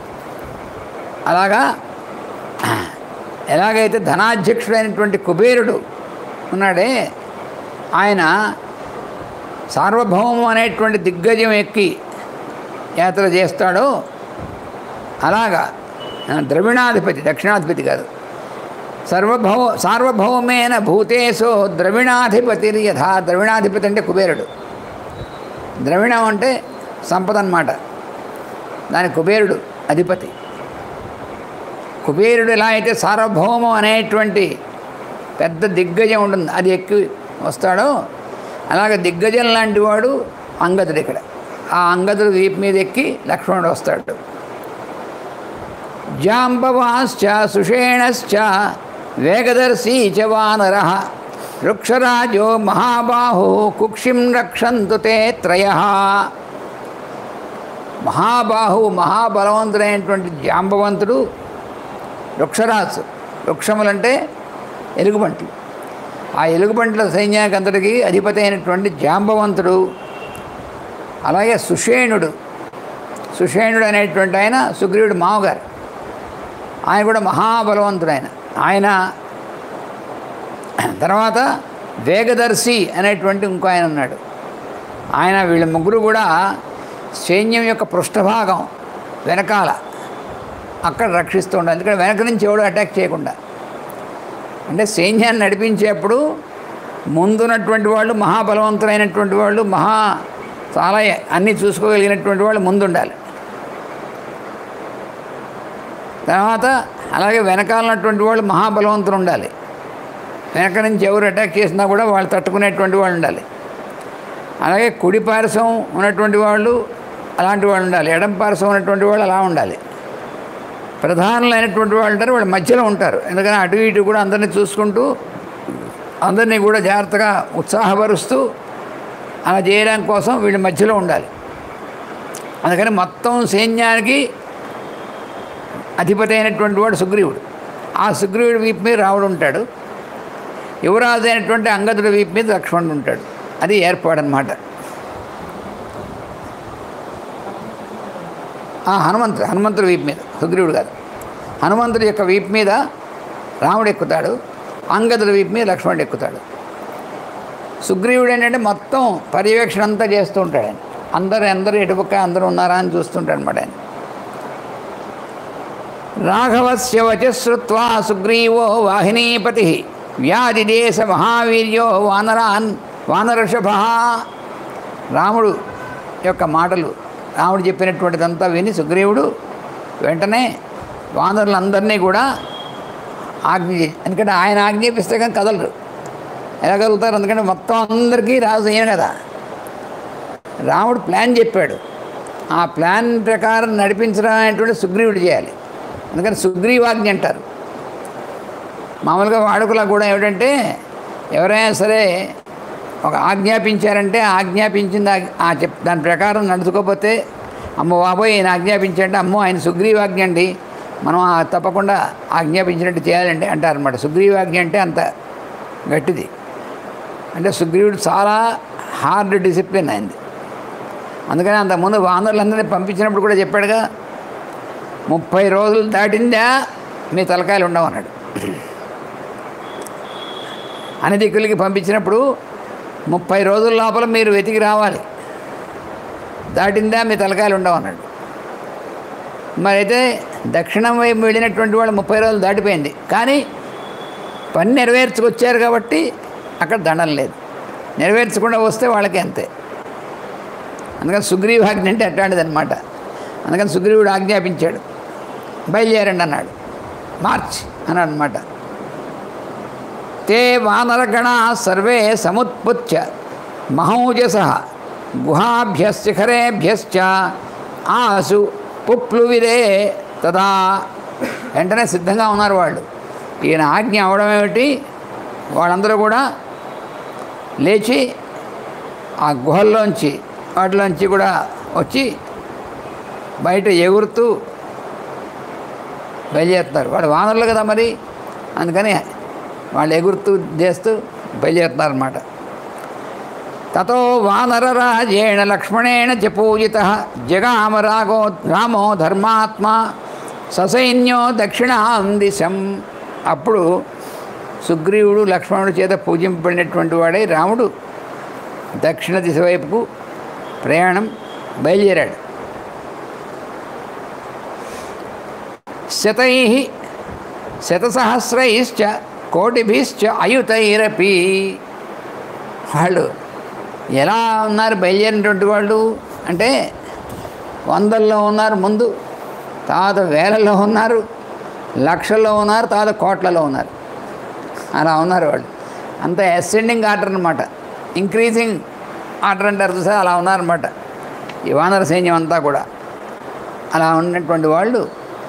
అలాగా ఎలాగైతే ధనాధ్యక్షుడైనటువంటి కుబేరుడు ఉన్నాడే ఆయన సార్వభౌమం అనేటువంటి దిగ్గజం ఎక్కి యాత్ర చేస్తాడో అలాగా ఆ, ద్రవిణాధిపతి దక్షిణాధిపతి కాదు సర్వభౌ సార్వభౌమేన భూతేశో ద్రవిణాధిపతి యథా ద్రవిణాధిపతి అంటే కుబేరుడు ద్రవిణం అంటే సంపద అన్నమాట దాని కుబేరుడు అధిపతి కుబేరుడు ఎలా అయితే సార్వభౌమం అనేటువంటి పెద్ద దిగ్గజం ఉంటుంది అది ఎక్కి వస్తాడో అలాగే దిగ్గజం లాంటి వాడు అంగదుడు ఇక్కడ ఆ అంగదుడు వీపు మీద ఎక్కి లక్ష్మణుడు వస్తాడు జాంబవాశ్చ సుషేణశ్చ వేగదర్శీ చ వానర వృక్షరాజో మహాబాహో కుక్షిం రక్షంతు తే త్రయ మహాబాహు మహాబలవంతుడైనటువంటి జాంబవంతుడు వృక్షరాజు వృక్షములంటే ఎలుగుబంట్లు ఆ ఎలుగుబంట్ల సైన్యానికి అంతటికి అధిపతి అయినటువంటి జాంబవంతుడు అలాగే సుషేణుడు సుషేణుడు అనేటువంటి ఆయన సుగ్రీవుడు మామగారు ఆయన కూడా మహాబలవంతుడు ఆయన ఆయన తర్వాత వేగదర్శి అనేటువంటి ఇంకో ఆయన ఉన్నాడు ఆయన వీళ్ళ ముగ్గురు కూడా సైన్యం యొక్క పృష్ఠభాగం వెనకాల అక్కడ రక్షిస్తూ ఉండాలి ఎందుకంటే వెనక నుంచి ఎవడు అటాక్ చేయకుండా అంటే సైన్యాన్ని నడిపించేప్పుడు ముందున్నటువంటి వాళ్ళు మహాబలవంతులైనటువంటి వాళ్ళు మహా చాలా అన్నీ చూసుకోగలిగినటువంటి వాళ్ళు ముందుండాలి తర్వాత అలాగే వెనకాలన్నటువంటి వాళ్ళు మహాబలవంతులు ఉండాలి వెనక నుంచి ఎవరు అటాక్ చేసినా కూడా వాళ్ళు తట్టుకునేటువంటి వాళ్ళు ఉండాలి అలాగే కుడి పారసం ఉన్నటువంటి వాళ్ళు అలాంటి వాళ్ళు ఉండాలి ఎడం పారసం ఉన్నటువంటి వాళ్ళు అలా ఉండాలి ప్రధానులైనటువంటి వాళ్ళు ఉంటారు వాళ్ళు మధ్యలో ఉంటారు ఎందుకని అటు ఇటు కూడా అందరినీ చూసుకుంటూ అందరినీ కూడా జాగ్రత్తగా ఉత్సాహపరుస్తూ అలా చేయడం కోసం వీళ్ళు మధ్యలో ఉండాలి అందుకని మొత్తం సైన్యానికి అధిపతి అయినటువంటి వాడు సుగ్రీవుడు ఆ సుగ్రీవుడి వీపు మీద రావుడు ఉంటాడు యువరాజు అయినటువంటి అంగదుడి వీపు మీద లక్ష్మణుడు ఉంటాడు అది ఏర్పాటు అనమాట ఆ హనుమంతుడు హనుమంతుడి వీపు మీద సుగ్రీవుడు కాదు హనుమంతుడి యొక్క వీపు మీద రాముడు ఎక్కుతాడు అంగదుడి వీపు మీద లక్ష్మణుడు ఎక్కుతాడు సుగ్రీవుడు ఏంటంటే మొత్తం పర్యవేక్షణ అంతా చేస్తూ ఉంటాడు ఆయన అందరు అందరూ ఎటుపక్క అందరూ ఉన్నారా అని చూస్తుంటాడు అనమాట ఆయన రాఘవస్య వచశ్రుత్వా సుగ్రీవో వాహినీపతి వ్యాధిదేశ మహావీర్యో వానరాన్ వానరషభ రాముడు యొక్క మాటలు రాముడు చెప్పినటువంటిదంతా విని సుగ్రీవుడు వెంటనే వానరులందరినీ కూడా ఆజ్ఞ చే- ఎందుకంటే ఆయన ఆజ్ఞాపిస్తే కానీ కదలరు ఎలా కదులుతారు ఎందుకంటే మొత్తం అందరికీ రాజు అయ్యాడు కదా రాముడు ప్లాన్ చెప్పాడు ఆ ప్లాన్ ప్రకారం నడిపించడం అనేటువంటి సుగ్రీవుడు చేయాలి అందుకని సుగ్రీవాజ్ఞ అంటారు మామూలుగా వాడుకలా కూడా ఏమిటంటే ఎవరైనా సరే ఒక ఆజ్ఞాపించారంటే ఆజ్ఞాపించింది ఆ- ఆ చెప్ దాని ప్రకారం నడుచుకోకపోతే అమ్మ బాబోయ్ ఆయన ఆజ్ఞాపించారంటే అమ్మో ఆయన సుగ్రీవాజ్ఞ అండి మనం ఆ తప్పకుండా ఆజ్ఞాపించినట్టు చేయాలండి అంటారనమాట సుగ్రీవాజ్ఞ అంటే అంత గట్టిది అంటే సుగ్రీవుడు చాలా హార్డ్ డిసిప్లిన్ అయింది అందుకని అంతకుముందు వానరులందరినీ పంపించినప్పుడు కూడా చెప్పాడుగా ముప్పై రోజులు దాటిందా మీ తలకాయలు ఉండవన్నాడు అన్ని దిక్కులకి పంపించినప్పుడు ముప్పై రోజుల లోపల మీరు వెతికి రావాలి దాటిందా మీ తలకాయలు ఉండవన్నాడు మరి అయితే దక్షిణం వైపు వెళ్ళినటువంటి వాళ్ళు ముప్పై రోజులు దాటిపోయింది కానీ పని నెరవేర్చుకొచ్చారు కాబట్టి అక్కడ దండం లేదు నెరవేర్చకుండా వస్తే వాళ్ళకి అంతే అందుకని సుగ్రీవాజ్ఞ అంటే అట్లాంటిది అనమాట అందుకని సుగ్రీవుడు ఆజ్ఞాపించాడు బయలుదేరండి అన్నాడు మార్చ్ అన్నాడు అనమాట తే వానరగణ సర్వే సముత్పుత్య మహౌజస గుహాభ్యశిఖరేభ్యశ్చ ఆసు పుప్లువిరే తదా వెంటనే సిద్ధంగా ఉన్నారు వాళ్ళు ఈయన ఆజ్ఞ అవడం ఏమిటి వాళ్ళందరూ కూడా లేచి ఆ గుహల్లోంచి వాటిలోంచి కూడా వచ్చి బయట ఎగురుతూ బయలుదేరుతారు వాడు వానరులు కదా మరి అందుకని వాళ్ళు ఎగురుతూ చేస్తూ బయలుదేరుతారు అనమాట తతో వానరరాజేణ లక్ష్మణేణ చ పూజిత జగామ రాగో రామో ధర్మాత్మ ససైన్యో దక్షిణాం దిశం అప్పుడు సుగ్రీవుడు లక్ష్మణుడి చేత పూజింపబడినటువంటి వాడై రాముడు దక్షిణ దిశ వైపుకు ప్రయాణం బయలుదేరాడు శతై శతసహస్రైశ్చ కోటిభిశ్చ అయుతైరపి వాళ్ళు ఎలా ఉన్నారు బయలుదేరినటువంటి వాళ్ళు అంటే వందల్లో ఉన్నారు ముందు తర్వాత వేలలో ఉన్నారు లక్షల్లో ఉన్నారు తర్వాత కోట్లలో ఉన్నారు అలా ఉన్నారు వాళ్ళు అంత అసెండింగ్ ఆర్డర్ అనమాట ఇంక్రీజింగ్ ఆర్డర్ అంటారు చూసా అలా ఉన్నారన్నమాట ఈ వానర సైన్యం అంతా కూడా అలా ఉన్నటువంటి వాళ్ళు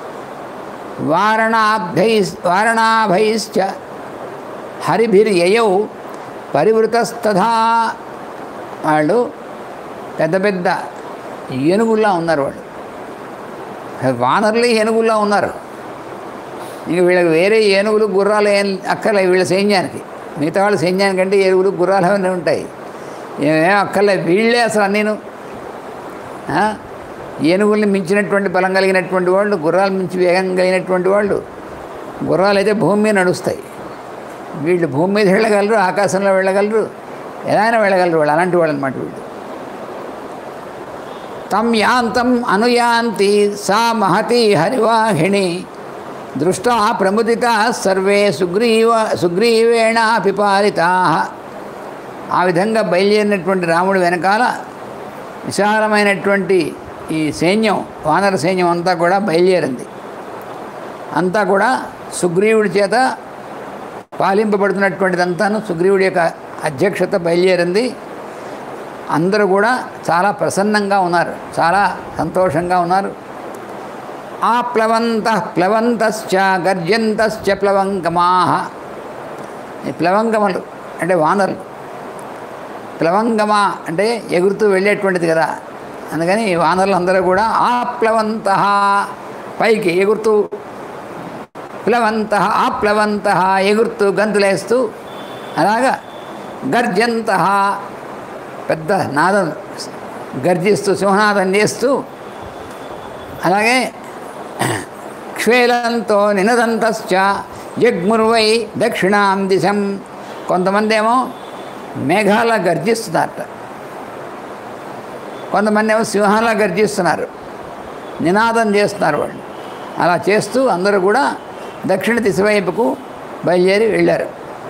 వారణాభ్యై వారణాభైశ్చ హరిభిర్యయౌ పరివృతస్తథా వాళ్ళు పెద్ద పెద్ద ఏనుగుల్లా ఉన్నారు వాళ్ళు వానరులే ఏనుగుల్లా ఉన్నారు ఇంక వీళ్ళకి వేరే ఏనుగులు గుర్రాలు ఏం అక్కర్లే వీళ్ళ సైన్యానికి మిగతా వాళ్ళ సైన్యానికంటే ఏనుగులు గుర్రాలు అవన్నీ ఉంటాయి ఏమేం అక్కర్లే వీళ్ళే అసలు అన్నీను ఆ? ఏనుగుల్ని మించినటువంటి బలం కలిగినటువంటి వాళ్ళు గుర్రాలు మించి వేగం కలిగినటువంటి వాళ్ళు గుర్రాలు అయితే భూమి మీద నడుస్తాయి వీళ్ళు భూమి మీద వెళ్ళగలరు ఆకాశంలో వెళ్ళగలరు ఎలా అయినా వెళ్ళగలరు వాళ్ళు అలాంటి వాళ్ళు అనమాట వీళ్ళు తం యాంతం అనుయాంతి సా మహతి హరివాహిణి దృష్టా ప్రముదిత సర్వే సుగ్రీవ సుగ్రీవేణ పిపాలితా ఆ విధంగా బయలుదేరినటువంటి రాముడు వెనకాల విశాలమైనటువంటి ఈ సైన్యం వానర సైన్యం అంతా కూడా బయలుదేరింది అంతా కూడా సుగ్రీవుడి చేత పాలింపబడుతున్నటువంటిదంతాను సుగ్రీవుడి యొక్క అధ్యక్షత బయలుదేరింది అందరూ కూడా చాలా ప్రసన్నంగా ఉన్నారు చాలా సంతోషంగా ఉన్నారు ఆ ప్లవంత ప్లవంతశ్చ గర్జంతశ్చ ప్లవంగమాహ ఈ ప్లవంగములు అంటే వానరులు ప్లవంగమ అంటే ఎగురుతూ వెళ్ళేటువంటిది కదా అందుకని ఈ వానరులు అందరూ కూడా ఆ ప్లవంత పైకి ఎగురుతూ ప్లవంత ఆ ప్లవంత ఎగురుతూ గంతులేస్తూ అలాగా గర్జంత పెద్ద నాదం గర్జిస్తూ సింహనాదం చేస్తూ అలాగే క్షేలంతో నినదంతశ్చ జగ్ముర్వై దక్షిణాం దిశం కొంతమంది ఏమో మేఘాల గర్జిస్తున్నారట కొంతమంది ఏమో సింహాల గర్జిస్తున్నారు నినాదం చేస్తున్నారు వాళ్ళు అలా చేస్తూ అందరూ కూడా దక్షిణ దిశ వైపుకు బయలుదేరి వెళ్ళారు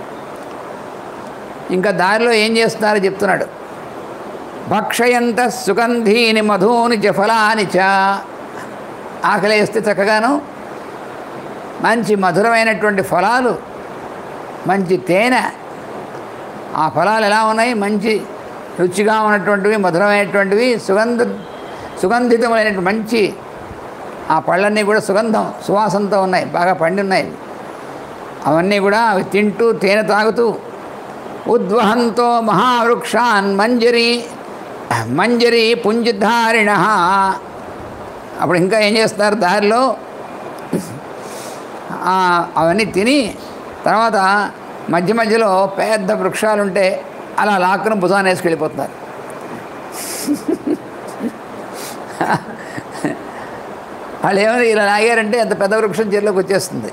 ఇంకా దారిలో ఏం చేస్తున్నారో చెప్తున్నాడు భక్షయంత సుగంధీని మధుని చ ఫలాని చ ఆకలేస్తే చక్కగాను మంచి మధురమైనటువంటి ఫలాలు మంచి తేనె ఆ ఫలాలు ఎలా ఉన్నాయి మంచి రుచిగా ఉన్నటువంటివి మధురమైనటువంటివి సుగంధ సుగంధితమైనటువంటి మంచి ఆ పళ్ళన్నీ కూడా సుగంధం సువాసనతో ఉన్నాయి బాగా పండి ఉన్నాయి అవన్నీ కూడా అవి తింటూ తేనె తాగుతూ ఉద్వహంతో మహావృక్షాన్ మంజరి మంజరి పుంజధారిణ అప్పుడు ఇంకా ఏం చేస్తారు దారిలో ఆ, అవన్నీ తిని తర్వాత మధ్య మధ్యలో పెద్ద వృక్షాలు ఉంటే అలా లాక్కుని భుజాన్ని వేసుకెళ్ళిపోతున్నారు వాళ్ళు ఏమైనా ఇలా లాగారంటే అంత పెద్ద వృక్షం చెరులోకి వచ్చేస్తుంది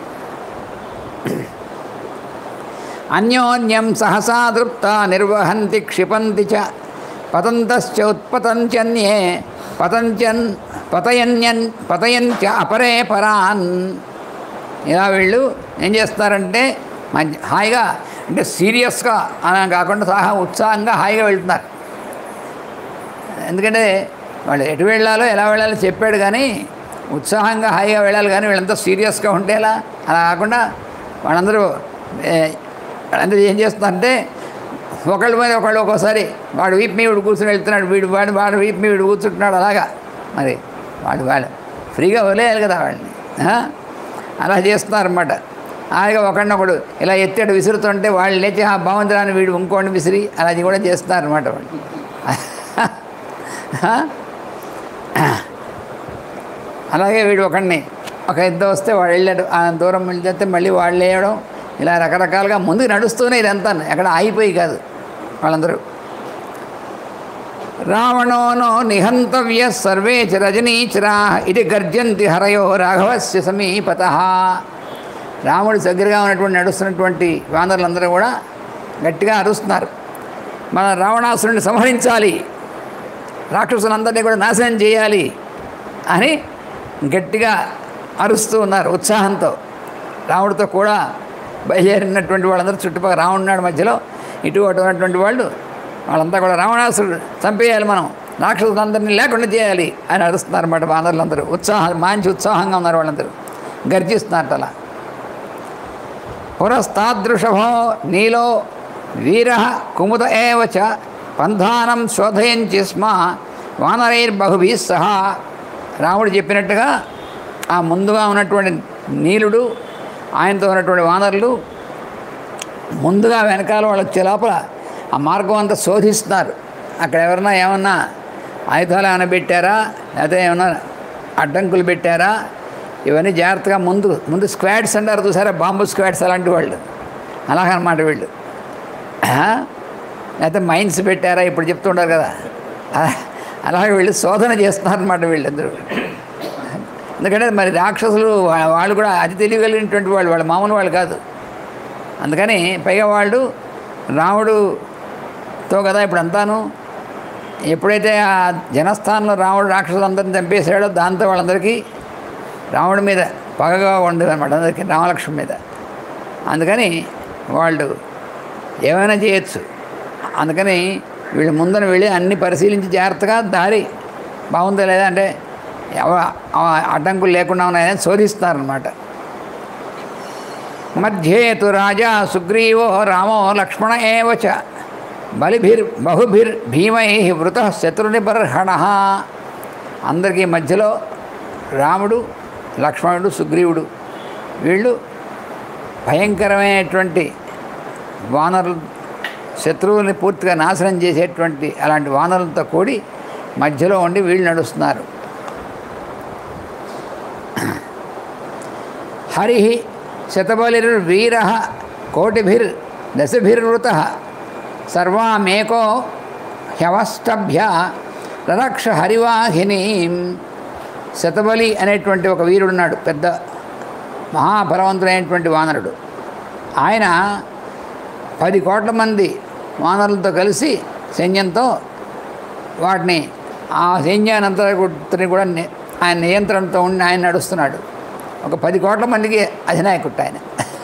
అన్యోన్యం సహసా దృప్త నిర్వహంతి క్షిపంతి చ పతంతశ్చ ఉత్పతంచన్యే పతంచన్ పతయన్యన్ పతయంచ అపరే పరాన్ ఇలా వీళ్ళు ఏం చేస్తారంటే మంచి హాయిగా అంటే సీరియస్గా అలా కాకుండా సహా ఉత్సాహంగా హాయిగా వెళ్తున్నారు ఎందుకంటే వాళ్ళు ఎటు వెళ్ళాలో ఎలా వెళ్ళాలో చెప్పాడు కానీ ఉత్సాహంగా హాయిగా వెళ్ళాలి కానీ వీళ్ళంతా సీరియస్గా ఉంటేలా అలా కాకుండా వాళ్ళందరూ ఏ, వాళ్ళందరూ ఏం చేస్తున్నారంటే ఒకళ్ళ మీద ఒకళ్ళు ఒక్కోసారి వాడు వీపు మీద వీడు కూర్చుని వెళ్తున్నాడు వీడు వాడు వాడు వీపు మీద వీడు కూర్చుంటున్నాడు అలాగా మరి వాడు వాడు ఫ్రీగా వదిలేయాలి కదా వాళ్ళని ఆ? అలా చేస్తున్నారన్నమాట అలాగే ఒకడినొకడు ఇలా ఎత్తాడు విసురుతుంటే వాళ్ళు లేచి ఆ బాగుందిరాని వీడు ఇంకోటి విసిరి అలా కూడా చేస్తున్నారన్నమాట వాళ్ళు ఆ? అలాగే వీడు ఒకడిని ఒక ఇద్దరు వస్తే వాడు వెళ్ళాడు ఆ దూరం వెళ్తే మళ్ళీ వాళ్ళు వేయడం ఇలా రకరకాలుగా ముందుకు నడుస్తూనే ఇదంతా ఎక్కడ ఆగిపోయి కాదు వాళ్ళందరూ రావణోనో నిహంతవ్య సర్వే చ రజనీచరా ఇది గర్జంతి హరయో రాఘవస్య సమీపత రాముడు దగ్గరగా ఉన్నటువంటి నడుస్తున్నటువంటి వానరులందరూ కూడా గట్టిగా అరుస్తున్నారు మన రావణాసురుని సంహరించాలి రాక్షసులందరినీ కూడా నాశనం చేయాలి అని గట్టిగా అరుస్తూ ఉన్నారు ఉత్సాహంతో రాముడితో కూడా బయలుదేరినటువంటి వాళ్ళందరూ చుట్టుపక్కల రావణున్నాడు మధ్యలో ఇటు అటు ఉన్నటువంటి వాళ్ళు వాళ్ళంతా కూడా రావణాసురుడు చంపేయాలి మనం రాక్షసులందరినీ లేకుండా చేయాలి అని అరుస్తున్నారు అన్నమాట వానరులందరూ ఉత్సాహం మంచి ఉత్సాహంగా ఉన్నారు వాళ్ళందరూ గర్జిస్తున్నారు అలా పురస్తాదృషభో నీలో వీర కుముద ఏవ చ పంధానం శోధయంచి స్మ వానరైర్బహుభీ సహా రాముడు చెప్పినట్టుగా ఆ ముందుగా ఉన్నటువంటి నీలుడు ఆయనతో ఉన్నటువంటి వానరులు ముందుగా వెనకాల వాళ్ళు వచ్చే లోపల ఆ మార్గం అంతా శోధిస్తున్నారు అక్కడ ఎవరన్నా ఏమన్నా ఆయుధాలు ఏమైనా పెట్టారా లేకపోతే ఏమన్నా అడ్డంకులు పెట్టారా ఇవన్నీ జాగ్రత్తగా ముందు ముందు స్క్వాడ్స్ అంటారు చూసారా బాంబు స్క్వాడ్స్ అలాంటి వాళ్ళు అలాగనమాట వీళ్ళు ఆ? లేకపోతే మైన్స్ పెట్టారా ఇప్పుడు చెప్తుంటారు కదా ఆ- అలాగే వీళ్ళు శోధన చేస్తున్నారన్నమాట వీళ్ళందరూ ఎందుకంటే మరి రాక్షసులు వా- వాళ్ళు కూడా అతి తెలియగలిగినటువంటి వాళ్ళు వాళ్ళు మామూలు వాళ్ళు కాదు అందుకని పైగా వాళ్ళు రాముడుతో కదా ఇప్పుడు అంతాను ఎప్పుడైతే ఆ జనస్థానంలో రాముడు రాక్షసులందరిని చంపేశాడో దాంతో వాళ్ళందరికీ రాముడి మీద పగగా ఉండదు అనమాట అందరికీ రామలక్ష్మణ్ మీద అందుకని వాళ్ళు ఏమైనా చేయొచ్చు అందుకని వీళ్ళు ముందర వెళ్ళి అన్ని పరిశీలించి జాగ్రత్తగా దారి బాగుందా లేదా అంటే ఎవ- ఆ- అడ్డంకులు లేకుండా ఉన్నాయని శోధిస్తారనమాట మధ్యే తు రాజా సుగ్రీవో రామో లక్ష్మణ ఏవ చ బలిభిర్ బహుభిర్ భీమై వృత శత్రునిబర్హణ అందరికీ మధ్యలో రాముడు లక్ష్మణుడు సుగ్రీవుడు వీళ్ళు భయంకరమైనటువంటి వానరులు శత్రువుని పూర్తిగా నాశనం చేసేటువంటి అలాంటి వానరులతో కూడి మధ్యలో ఉండి వీళ్ళు నడుస్తున్నారు హరి శతబలిర్వీర కోటిభిర్ దశభిర్వృత సర్వామేకో హ్యవష్టభ్య రరక్ష హరివాహిని శతబలి అనేటువంటి ఒక వీరుడున్నాడు పెద్ద మహాబలవంతుడైనటువంటి వానరుడు ఆయన పది కోట్ల మంది వానరులతో కలిసి సైన్యంతో వాటిని ఆ సైన్యానంతని కూడా ని- ఆయన నియంత్రణతో ఉండి ఆయన నడుస్తున్నాడు ఒక పది కోట్ల మందికి అధినాయకుడు ఆయన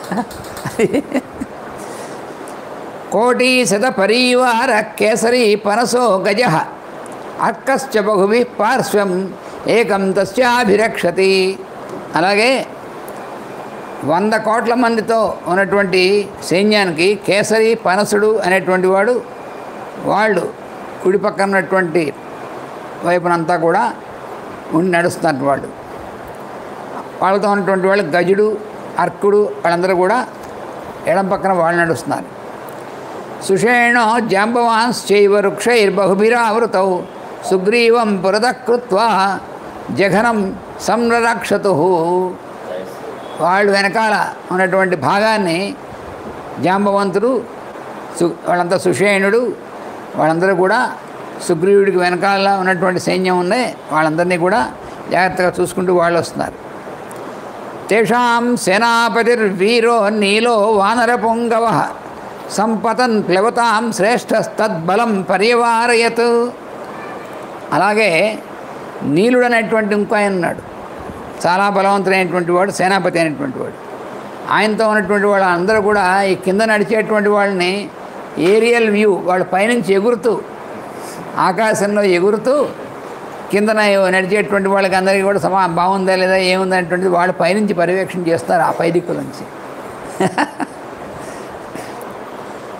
కోటి శత పరీవార కేసరి పనసో గజ అక్కశ్చ బహుభి పార్శ్వం ఏకం తస్యాభిరక్షతి అలాగే వంద కోట్ల మందితో ఉన్నటువంటి సైన్యానికి కేసరి పనసుడు అనేటువంటి వాడు వాళ్ళు కుడి పక్కన ఉన్నటువంటి వైపునంతా కూడా ఉండి నడుస్తున్నారు వాళ్ళు వాళ్ళతో ఉన్నటువంటి వాళ్ళు గజుడు అర్కుడు వాళ్ళందరూ కూడా ఎడం పక్కన వాళ్ళు నడుస్తున్నారు సుషేణో జాంబవాంశ్చైవ వృక్షైర్బహుభిరావృతౌ సుగ్రీవం పురదకృత్వా జఘనం సంరక్షతు వాళ్ళు వెనకాల ఉన్నటువంటి భాగాన్ని జాంబవంతుడు సు వాళ్ళంతా సుషేణుడు వాళ్ళందరూ కూడా సుగ్రీవుడికి వెనకాల ఉన్నటువంటి సైన్యం ఉన్నాయి వాళ్ళందరినీ కూడా జాగ్రత్తగా చూసుకుంటూ వాళ్ళు వస్తున్నారు తేషాం సేనాపతిర్వీరో నీలో వానర పొంగవ సంపతన్ ప్లవతాం శ్రేష్ఠస్తద్బలం పర్యవారయత్ అలాగే నీలుడు అనేటువంటి ఇంకో ఆయన ఉన్నాడు చాలా బలవంతుడైనటువంటి వాడు సేనాపతి అయినటువంటి వాడు ఆయనతో ఉన్నటువంటి వాళ్ళు అందరూ కూడా ఈ కింద నడిచేటువంటి వాళ్ళని ఏరియల్ వ్యూ వాళ్ళు పైనుంచి ఎగురుతూ ఆకాశంలో ఎగురుతూ కిందన నడిచేటువంటి వాళ్ళకి అందరికీ కూడా సమా బాగుందా లేదా ఏముందా అనేటువంటిది వాళ్ళు పైనుంచి పర్యవేక్షణ చేస్తారు ఆ పై దిక్కుల నుంచి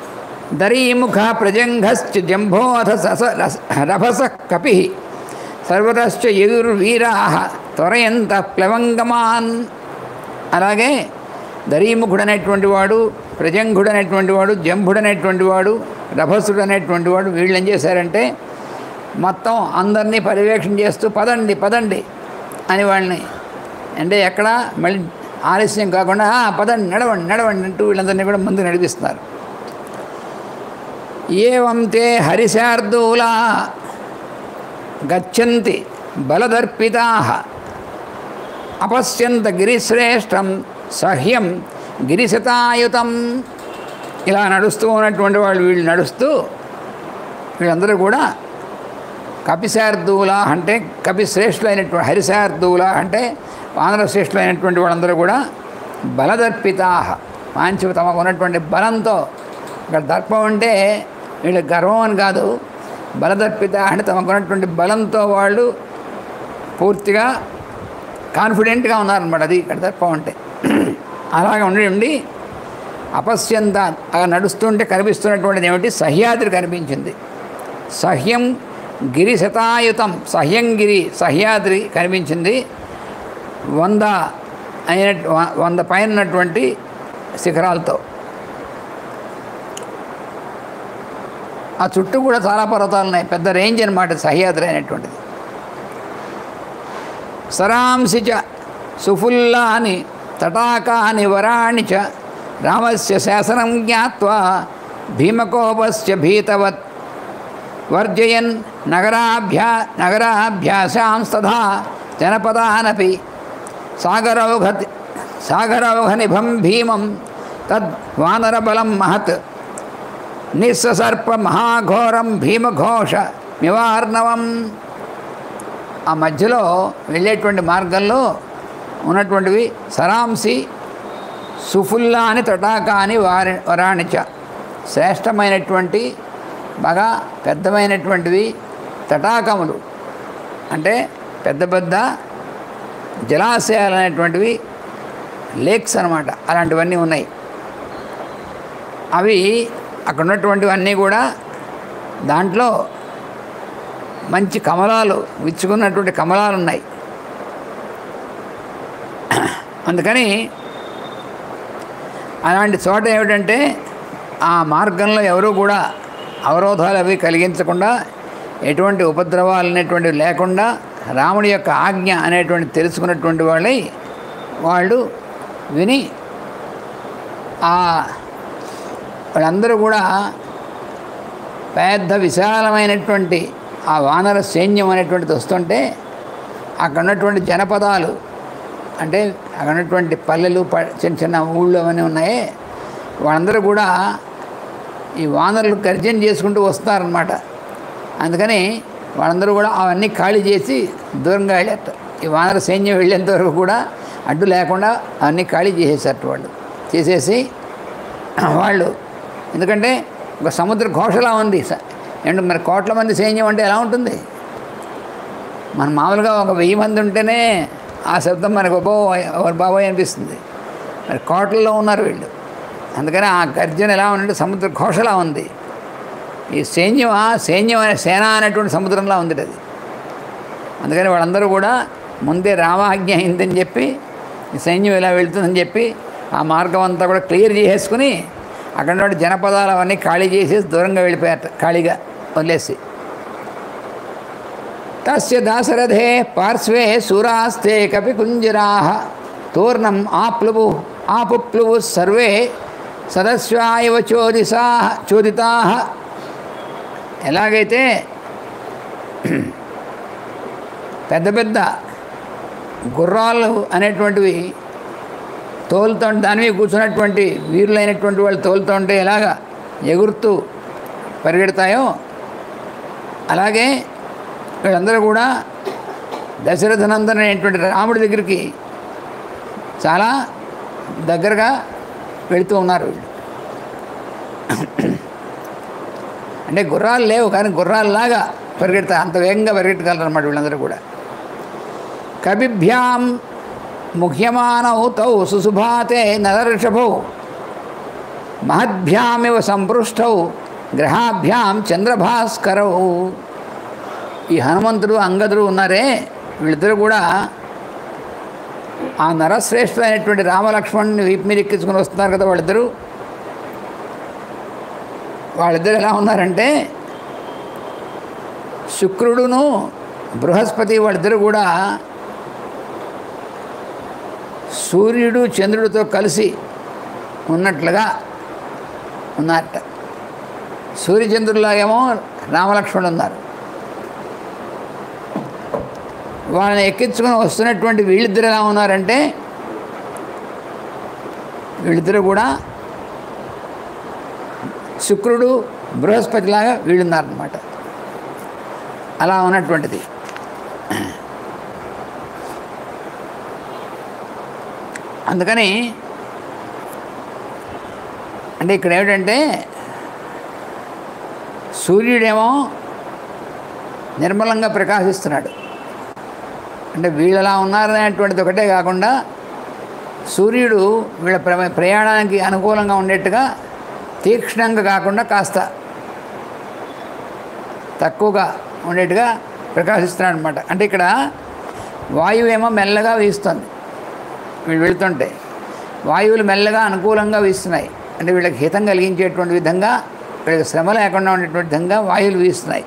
దరీముఖ ప్రజంఘశ్చ జంభోధ సస రస- రభస కపి సర్వతశ్చ యదుర్వీరా త్వరయంత ప్లవంగమాన్ అలాగే దరీముఖుడు అనేటువంటి వాడు ప్రజంఘుడు అనేటువంటి వాడు జంభుడు అనేటువంటి వాడు రభసుడు అనేటువంటి వాడు వీళ్ళు ఏం చేశారంటే మొత్తం అందరినీ పర్యవేక్షణ చేస్తూ పదండి పదండి అని వాళ్ళని అంటే ఎక్కడ మళ్ళీ ఆలస్యం కాకుండా "ఆ, పదండి నడవండి నడవండి అంటూ వీళ్ళందరినీ కూడా ముందు నడిపిస్తున్నారు ఏవం తే హరిశార్దూలా గచ్చంతి బలదర్పితా అపశ్యంత గిరిశ్రేష్టం సహ్యం గిరిశతాయుతం ఇలా నడుస్తూ ఉన్నటువంటి వాళ్ళు వీళ్ళు నడుస్తూ వీళ్ళందరూ కూడా కపిశార్దూల అంటే కపిశ్రేష్ఠులైనటువంటి హరిశార్దూల అంటే వానరశ్రేష్ఠులైనటువంటి వాళ్ళందరూ కూడా బలదర్పితా మంచి తమకు ఉన్నటువంటి బలంతో ఇక్కడ దర్పం అంటే వీళ్ళ గర్వం అని కాదు బలదర్పిత అంటే తమకు ఉన్నటువంటి బలంతో వాళ్ళు పూర్తిగా కాన్ఫిడెంట్గా ఉన్నారనమాట అది ఇక్కడ దర్పం అంటే అలాగే ఉండి ఉండి అపశ్యంత అలా నడుస్తుంటే కనిపిస్తున్నటువంటిది ఏమిటి సహ్యాద్రి కనిపించింది సహ్యం గిరి శతాయుతం సహ్యం గిరి సహ్యాద్రి కనిపించింది వంద అయిన వంద పైన ఉన్నటువంటి శిఖరాలతో ఆ చుట్టూ కూడా చాలా పర్వతాలు ఉన్నాయి పెద్ద రేంజ్ అనమాట సహ్యాద్రి అనేటువంటిది సరాంసి చ సుఫుల్లాని తటాకాని వరాణి చ రామస్య శాసనం జ్ఞాత్వా భీమకోపస్య భీతవత్ వర్జయన్ నగరాభ్యా నగరాభ్యాసాంస్తథా జనపదానపి సాగరౌఘ సాగరౌఘనిభం భీమం తద్ వానరబలం మహత్ నిస్సర్ప మహాఘోరం భీమఘోష నివార్ణవం ఆ మధ్యలో వెళ్ళేటువంటి మార్గంలో ఉన్నటువంటివి సరాంసి సుఫుల్లా అని తటాకా అని వారి వరాణిచ శ్రేష్టమైనటువంటి బాగా పెద్దమైనటువంటివి తటాకములు అంటే పెద్ద పెద్ద జలాశయాలు అనేటువంటివి లేక్స్ అనమాట అలాంటివన్నీ ఉన్నాయి అవి అక్కడ ఉన్నటువంటివన్నీ కూడా దాంట్లో మంచి కమలాలు విచ్చుకున్నటువంటి కమలాలు ఉన్నాయి అందుకని అలాంటి చోట ఏమిటంటే ఆ మార్గంలో ఎవరు కూడా అవరోధాలు అవి కలిగించకుండా ఎటువంటి ఉపద్రవాలు అనేటువంటివి లేకుండా రాముడి యొక్క ఆజ్ఞ అనేటువంటి తెలుసుకున్నటువంటి వాళ్ళై వాళ్ళు విని ఆ వాళ్ళందరూ కూడా పెద్ద విశాలమైనటువంటి ఆ వానర సైన్యం అనేటువంటిది వస్తుంటే అక్కడ ఉన్నటువంటి జనపదాలు అంటే అక్కడ ఉన్నటువంటి పల్లెలు ప చిన్న చిన్న ఊళ్ళు అవన్నీ ఉన్నాయి వాళ్ళందరూ కూడా ఈ వానరులు గర్జన చేసుకుంటూ వస్తారనమాట అందుకని వాళ్ళందరూ కూడా అవన్నీ ఖాళీ చేసి దూరంగా వెళ్ళారు ఈ వానర సైన్యం వెళ్ళేంత వరకు కూడా అడ్డు లేకుండా అవన్నీ ఖాళీ చేసేసారు వాళ్ళు చేసేసి వాళ్ళు ఎందుకంటే ఒక సముద్ర ఘోషలా ఉంది స- ఏంటి మరి కోట్ల మంది సైన్యం అంటే ఎలా ఉంటుంది మన మామూలుగా ఒక వెయ్యి మంది ఉంటేనే ఆ శబ్దం మనకు అబ్బో ఎవరు బాబోయ్ అనిపిస్తుంది మరి కోట్లలో ఉన్నారు వీళ్ళు అందుకని ఆ గర్జన ఎలా ఉందంటే సముద్ర ఘోషలా ఉంది ఈ సైన్యం ఆ సైన్యం అనే సేన అనేటువంటి సముద్రంలా ఉంది అది అందుకని వాళ్ళందరూ కూడా ముందే రామాజ్ఞ అయిందని చెప్పి ఈ సైన్యం ఇలా వెళ్తుందని చెప్పి ఆ మార్గం అంతా కూడా క్లియర్ చేసేసుకుని అక్కడ ఉన్న జనపదాలు అవన్నీ ఖాళీ చేసేసి దూరంగా వెళ్ళిపోయారట ఖాళీగా వదిలేసి తస్య దాశరథే పార్శ్వే సురాస్తే కపి కుంజరా తూర్ణం ఆప్లువు ఆపుప్లువు సర్వే సదస్వాయవ చోదిసా చోదితా ఎలాగైతే పెద్ద పెద్ద గుర్రాలు అనేటువంటివి తోలుతూ దాని మీద కూర్చున్నటువంటి వీరులైనటువంటి వాళ్ళు తోలుతూ ఉంటే ఎలాగా ఎగురుతూ పరిగెడతాయో అలాగే వీళ్ళందరూ కూడా దశరథనందన్ అనేటువంటి రాముడి దగ్గరికి చాలా దగ్గరగా వెళుతూ ఉన్నారు వీళ్ళు అంటే గుర్రాలు లేవు కానీ గుర్రాలలాగా పరిగెడతారు అంత వేగంగా పరిగెట్టగలరు అన్నమాట వీళ్ళందరూ కూడా కవిభ్యాం ముఖ్యమానౌ తౌ సుసుభాతే నదర్షభౌ మహద్భ్యామివ సంపృష్టౌ గ్రహాభ్యాం చంద్రభాస్కరౌ ఈ హనుమంతుడు అంగదుడు ఉన్నారే వీళ్ళిద్దరూ కూడా ఆ నరశ్రేష్ఠుడైనటువంటి రామలక్ష్మణుని వీపు మీద ఎక్కించుకుని వస్తున్నారు కదా వాళ్ళిద్దరూ వాళ్ళిద్దరు ఎలా ఉన్నారంటే శుక్రుడును బృహస్పతి వాళ్ళిద్దరూ కూడా సూర్యుడు చంద్రుడితో కలిసి ఉన్నట్లుగా ఉన్నారట సూర్యచంద్రులాగేమో రామలక్ష్మణుడు ఉన్నారు వాళ్ళని ఎక్కించుకొని వస్తున్నటువంటి వీళ్ళిద్దరు ఎలా ఉన్నారంటే వీళ్ళిద్దరూ కూడా శుక్రుడు బృహస్పతిలాగా వీళ్ళున్నారనమాట అలా ఉన్నటువంటిది అందుకని అంటే ఇక్కడ ఏమిటంటే సూర్యుడేమో నిర్మలంగా ప్రకాశిస్తున్నాడు అంటే వీళ్ళలా ఉన్నారనేటువంటిది ఒకటే కాకుండా సూర్యుడు వీళ్ళ ప్ర- ప్రయాణానికి అనుకూలంగా ఉండేట్టుగా తీక్ష్ణంగా కాకుండా కాస్త తక్కువగా ఉండేట్టుగా ప్రకాశిస్తున్నాడు అనమాట అంటే ఇక్కడ వాయువు ఏమో మెల్లగా వీస్తుంది వీళ్ళు వెళుతుంటే వాయువులు మెల్లగా అనుకూలంగా వీస్తున్నాయి అంటే వీళ్ళకి హితం కలిగించేటువంటి విధంగా వీళ్ళకి శ్రమ లేకుండా ఉండేటువంటి విధంగా వాయువులు వీస్తున్నాయి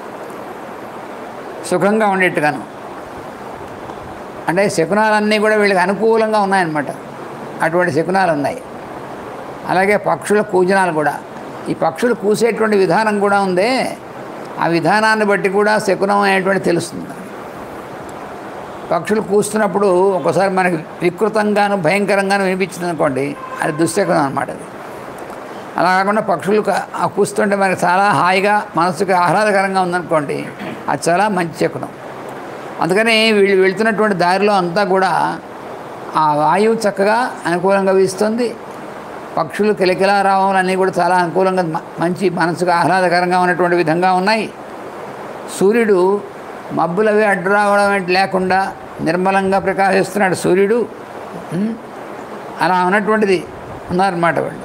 సుఖంగా ఉండేట్టుగాను అంటే శకునాలన్నీ కూడా వీళ్ళకి అనుకూలంగా ఉన్నాయన్నమాట అటువంటి శకునాలు ఉన్నాయి అలాగే పక్షుల కూజనాలు కూడా ఈ పక్షులు కూసేటువంటి విధానం కూడా ఉందే ఆ విధానాన్ని బట్టి కూడా శకునం అనేటువంటి తెలుస్తుంది పక్షులు కూస్తున్నప్పుడు ఒక్కోసారి మనకి వికృతంగాను భయంకరంగాను వినిపించింది అనుకోండి అది దుశ్శకునం అనమాట అది అలా కాకుండా పక్షులు క- ఆ కూస్తుంటే మనకి చాలా హాయిగా మనసుకి ఆహ్లాదకరంగా ఉందనుకోండి అది చాలా మంచి శకునం అందుకని వీళ్ళు వెళ్తున్నటువంటి దారిలో అంతా కూడా ఆ వాయువు చక్కగా అనుకూలంగా వీస్తుంది పక్షులు కిలకిలారావం అన్నీ కూడా చాలా అనుకూలంగా మ- మంచి మనసుకు ఆహ్లాదకరంగా ఉన్నటువంటి విధంగా ఉన్నాయి సూర్యుడు మబ్బులవి అడ్డు రావడం ఏంటి లేకుండా నిర్మలంగా ప్రకాశిస్తున్నాడు సూర్యుడు ఉం? అలా ఉన్నటువంటిది ఉన్నారన్నమాట వాళ్ళు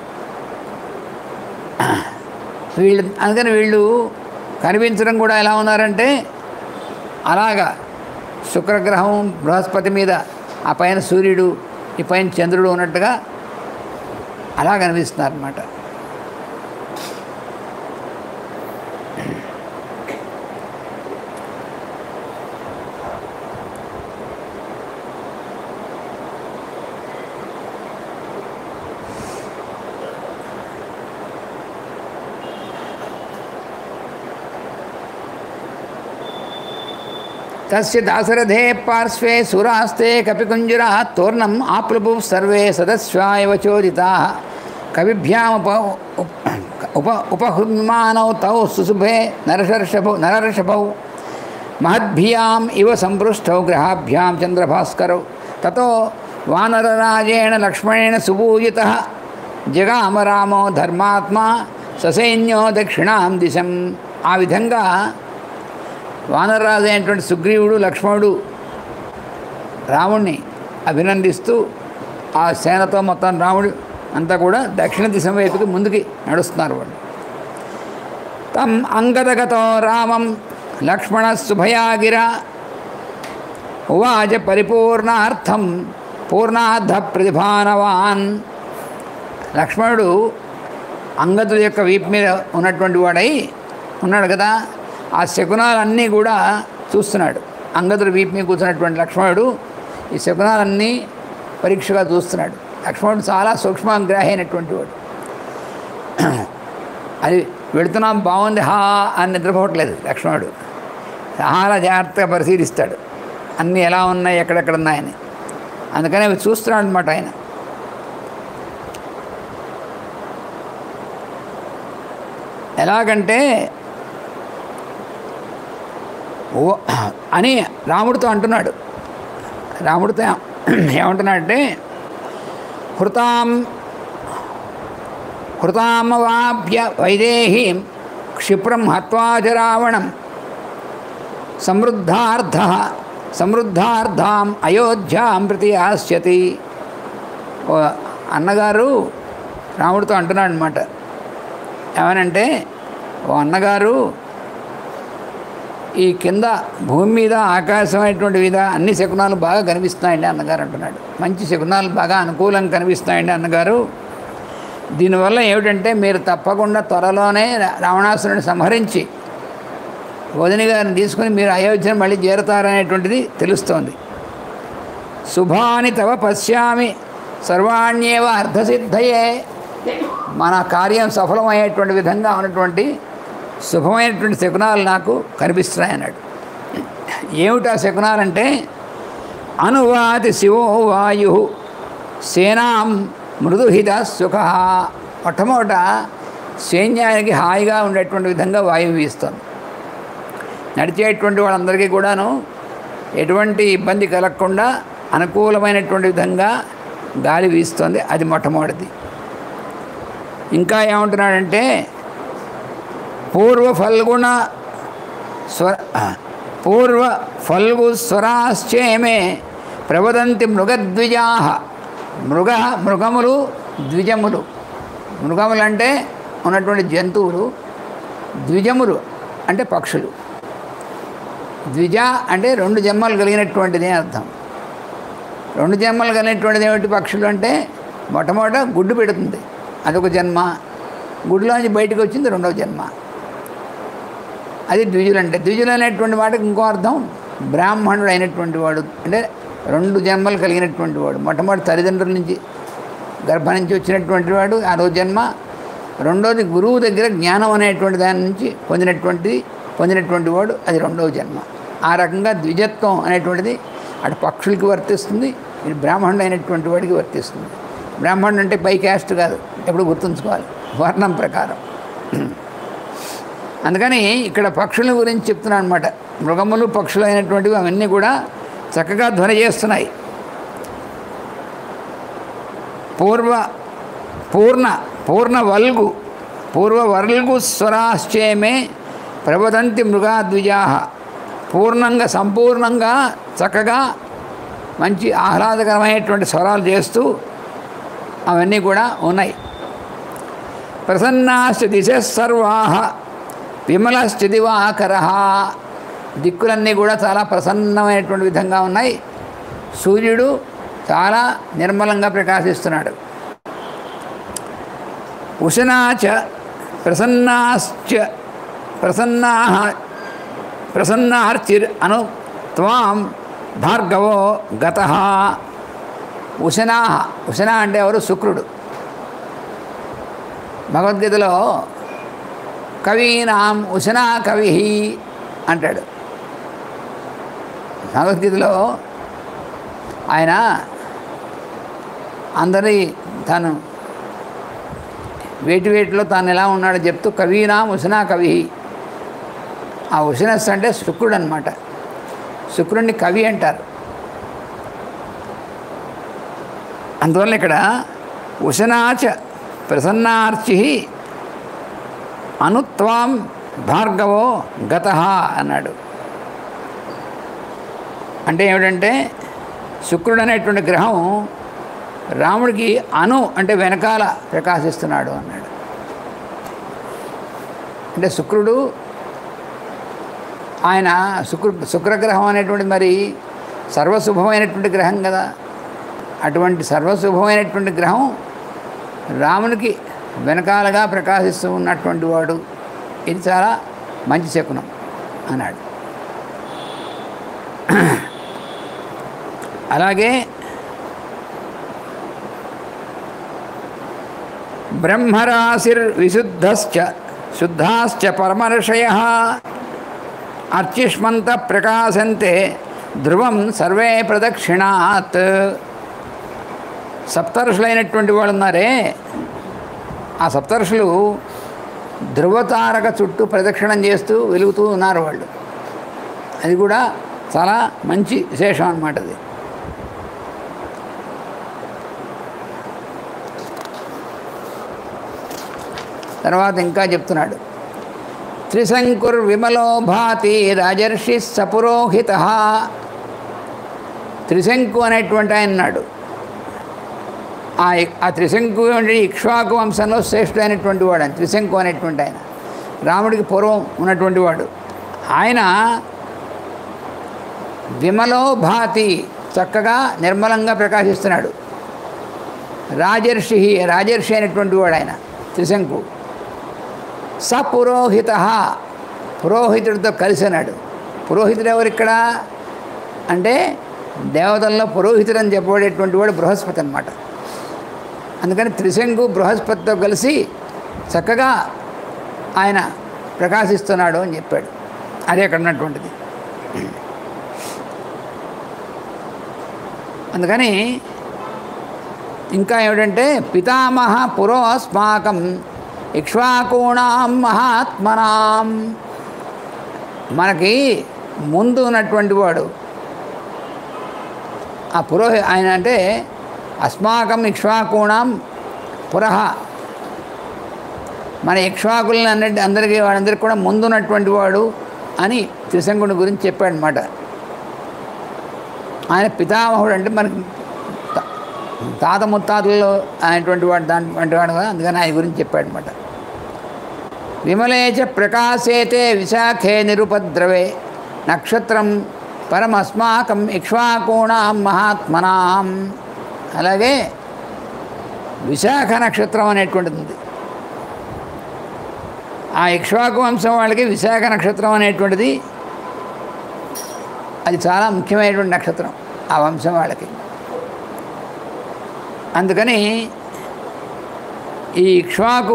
వీళ్ళు అందుకని వీళ్ళు కనిపించడం కూడా ఎలా ఉన్నారంటే అలాగా శుక్రగ్రహం బృహస్పతి మీద ఆ పైన సూర్యుడు ఈ పైన చంద్రుడు ఉన్నట్టుగా అలా కనిపిస్తున్నారు అన్నమాట తస్య దాశరథే పార్శ్వే సురాస్తే కపికుంజరా తోర్ణం ఆప్లుపు సర్వే సదస్వాయవ చోదితా కవిభ్యాముప ఉప ఉపహృన్మానౌ తౌ సుశుభే నరషర్షభౌ నరర్షభౌ మహద్భియాం ఇవ సంపృష్టౌ గ్రహాభ్యాం చంద్రభాస్కరౌ తతో వానరరాజేణ లక్ష్మణేన సుభూజిత జగామ రామో ధర్మాత్మా ససైన్యో దక్షిణాం దిశం ఆ విధంగా వానరరాజు అయినటువంటి సుగ్రీవుడు లక్ష్మణుడు రాముణ్ణి అభినందిస్తూ ఆ సేనతో మొత్తం రాముడు అంతా కూడా దక్షిణ దిశ వైపుకి ముందుకి నడుస్తున్నారు వాళ్ళు తం అంగదగతో రామం లక్ష్మణ శుభయాగిర ఉవాచ పరిపూర్ణార్థం పూర్ణార్థ ప్రతిభానవాన్ లక్ష్మణుడు అంగదుడి యొక్క వీపు మీద ఉన్నటువంటి వాడై ఉన్నాడు కదా ఆ శకునాలన్నీ కూడా చూస్తున్నాడు అంగదుడు వీపు మీద కూర్చున్నటువంటి లక్ష్మణుడు ఈ శకునాలన్నీ పరీక్షగా చూస్తున్నాడు లక్ష్మణుడు చాలా సూక్ష్మగ్రాహి అయినటువంటి వాడు అది వెళుతున్నాం బాగుంది హా అని నిద్రపోవట్లేదు లక్ష్మణుడు చాలా జాగ్రత్తగా పరిశీలిస్తాడు అన్నీ ఎలా ఉన్నాయి ఎక్కడెక్కడ ఉన్నాయని అందుకని అవి చూస్తున్నాడు అనమాట ఆయన ఎలాగంటే ఓ అని రాముడితో అంటున్నాడు రాముడితో ఏమంటున్నాడంటే హృతాం హృతామవాప్య వైదేహీం క్షిప్రం హత్వాచ రావణం సమృద్ధార్థ సమృద్ధార్థాం అయోధ్యాం ప్రతి ఆస్యతి ఓ అన్నగారు రాముడితో అంటున్నాడు అనమాట ఏమనంటే ఓ అన్నగారు ఈ కింద భూమి మీద ఆకాశం అనేటువంటి మీద అన్ని శకునాలు బాగా కనిపిస్తున్నాయండి అన్నగారు అంటున్నాడు మంచి శకునాలు బాగా అనుకూలంగా కనిపిస్తున్నాయండి అన్నగారు దీనివల్ల ఏమిటంటే మీరు తప్పకుండా త్వరలోనే రా- రావణాసురుని సంహరించి వదిన గారిని తీసుకుని మీరు అయోధ్యను మళ్ళీ చేరతారనేటువంటిది తెలుస్తోంది శుభాని తవ పశ్యామి సర్వాణ్యేవ అర్ధసిద్ధయే మన కార్యం సఫలమయ్యేటువంటి విధంగా ఉన్నటువంటి శుభమైనటువంటి శకునాలు నాకు కనిపిస్తున్నాయి అన్నాడు ఏమిటా శకునాలంటే అనువాతి శివో వాయు సేనాం మృదుహిత సుఖ మొట్టమొదట సైన్యానికి హాయిగా ఉండేటువంటి విధంగా వాయువు వీస్తుంది నడిచేటువంటి వాళ్ళందరికీ కూడాను ఎటువంటి ఇబ్బంది కలగకుండా అనుకూలమైనటువంటి విధంగా గాలి వీస్తుంది అది మొట్టమొదటిది ఇంకా ఏమంటున్నాడంటే పూర్వ ఫల్గుణ స్వర పూర్వ ఫల్గు స్వరాశ్చేమే ప్రవదంతి మృగద్విజా మృగ మృగములు ద్విజములు మృగములు అంటే ఉన్నటువంటి జంతువులు ద్విజములు అంటే పక్షులు ద్విజ అంటే రెండు జన్మలు కలిగినటువంటిది అని అర్థం రెండు జన్మలు కలిగినటువంటిది ఏమిటి పక్షులు అంటే మొట్టమొదట గుడ్డు పెడుతుంది అదొక జన్మ గుడ్లోంచి బయటకు వచ్చింది రెండవ జన్మ అది ద్విజులు అంటే ద్విజులు అనేటువంటి వాటికి ఇంకో అర్థం బ్రాహ్మణుడు అయినటువంటి వాడు అంటే రెండు జన్మలు కలిగినటువంటి వాడు మొట్టమొదటి తల్లిదండ్రుల నుంచి గర్భం నుంచి వచ్చినటువంటి వాడు ఆరో జన్మ రెండోది గురువు దగ్గర జ్ఞానం అనేటువంటి దాని నుంచి పొందినటువంటి పొందినటువంటి వాడు అది రెండవ జన్మ ఆ రకంగా ద్విజత్వం అనేటువంటిది అటు పక్షులకి వర్తిస్తుంది ఇది బ్రాహ్మణుడు అయినటువంటి వాడికి వర్తిస్తుంది బ్రాహ్మణుడు అంటే పై క్యాస్ట్ కాదు ఎప్పుడు గుర్తుంచుకోవాలి వర్ణం ప్రకారం అందుకని ఇక్కడ పక్షుల గురించి చెప్తున్నాను అనమాట మృగములు పక్షులు అయినటువంటివి అవన్నీ కూడా చక్కగా ధ్వని చేస్తున్నాయి పూర్వ పూర్ణ పూర్ణ వల్గు పూర్వ వర్ల్గు స్వరాశ్చయమే ప్రవదంతి మృగాద్విజా పూర్ణంగా సంపూర్ణంగా చక్కగా మంచి ఆహ్లాదకరమైనటువంటి స్వరాలు చేస్తూ అవన్నీ కూడా ఉన్నాయి ప్రసన్నాశ్చ దిశ సర్వా విమలశ్చ దివాకర దిక్కులన్నీ కూడా చాలా ప్రసన్నమైనటువంటి విధంగా ఉన్నాయి సూర్యుడు చాలా నిర్మలంగా ప్రకాశిస్తున్నాడు ఉశనాచ ప్రసన్నాశ్చ ప్రసన్నా ప్రసన్నార్చిర్ అను త్వాం భార్గవో గత ఉశనా ఉశనా అంటే ఎవరు శుక్రుడు భగవద్గీతలో కవీనాం ఉశనా కవి అంటాడు భగవద్గీతలో ఆయన అందరి తాను వేటి వేటిలో తాను ఎలా ఉన్నాడో చెప్తూ కవీనాం ఉశనా కవి ఆ ఉశనస్ అంటే శుక్రుడు అనమాట శుక్రుడిని కవి అంటారు అందువల్ల ఇక్కడ ఉశనాచ ప్రసన్నార్చి అనుత్వాం భార్గవో గత అన్నాడు అంటే ఏమిటంటే శుక్రుడు అనేటువంటి గ్రహం రాముడికి అను అంటే వెనకాల ప్రకాశిస్తున్నాడు అన్నాడు అంటే శుక్రుడు ఆయన శుక్రు శుక్రగ్రహం అనేటువంటి మరి సర్వశుభమైనటువంటి గ్రహం కదా అటువంటి సర్వశుభమైనటువంటి గ్రహం రామునికి వెనకాలగా ప్రకాశిస్తూ ఉన్నటువంటి వాడు ఇది చాలా మంచి శకునం అన్నాడు అలాగే బ్రహ్మరాశిర్ విశుద్ధశ్చ శుద్ధాశ్చ పరమర్షయ అర్చిష్మంత ప్రకాశంతే ధ్రువం సర్వే ప్రదక్షిణాత్ సప్తర్షులైనటువంటి వాళ్ళు ఉన్నారే ఆ సప్తర్షులు ధ్రువతారక చుట్టూ ప్రదక్షిణం చేస్తూ వెలుగుతూ ఉన్నారు వాళ్ళు అది కూడా చాలా మంచి విశేషం అన్నమాట అది తర్వాత ఇంకా చెప్తున్నాడు త్రిశంకుర్ విమలో భాతి రాజర్షి సపురోహిత త్రిశంకు అనేటువంటి ఆయన ఉన్నాడు ఆ ఆ త్రిశంకు అంటే ఇక్ష్వాకు వంశంలో శ్రేష్ఠుడైనటువంటి వాడు ఆయన త్రిశంకు అనేటువంటి ఆయన రాముడికి పూర్వం ఉన్నటువంటి వాడు ఆయన విమలో భాతి చక్కగా నిర్మలంగా ప్రకాశిస్తున్నాడు రాజర్షి రాజర్షి అయినటువంటి వాడు ఆయన త్రిశంకు స పురోహిత పురోహితుడితో కలిసినాడు పురోహితుడు ఎవరు ఇక్కడ అంటే దేవతల్లో పురోహితుడు అని చెప్పబడేటువంటి వాడు బృహస్పతి అనమాట అందుకని త్రిశంకు బృహస్పతితో కలిసి చక్కగా ఆయన ప్రకాశిస్తున్నాడు అని చెప్పాడు అదే అక్కడ ఉన్నటువంటిది అందుకని ఇంకా ఏమిటంటే పితామహ పురోస్మాకం ఇక్ష్వాకూణాం మహాత్మనాం మనకి ముందు ఉన్నటువంటి వాడు ఆ పురోహి ఆయన అంటే అస్మాకం ఇక్ష్వాకూణాం పురహ మన ఇక్ష్వాకులని అన్నిటి అందరికీ వాళ్ళందరికీ కూడా ముందున్నటువంటి వాడు అని త్రిశంకుని గురించి చెప్పాడనమాట ఆయన పితామహుడు అంటే మనకి తా- తాత ముత్తాతల్లో అనేటువంటి వాడు దాని వంటి వాడు కదా అందుకని ఆయన గురించి చెప్పాడనమాట విమలేచ ప్రకాశేతే విశాఖే నిరుపద్రవే నక్షత్రం పరమస్మాకం ఇక్ష్వాకూణాం మహాత్మనాం అలాగే విశాఖ నక్షత్రం అనేటువంటిది ఉంది ఆ ఇక్ష్వాకు వంశం వాళ్ళకి విశాఖ నక్షత్రం అనేటువంటిది అది చాలా ముఖ్యమైనటువంటి నక్షత్రం ఆ వంశం వాళ్ళకి అందుకని ఈ ఇక్ష్వాకు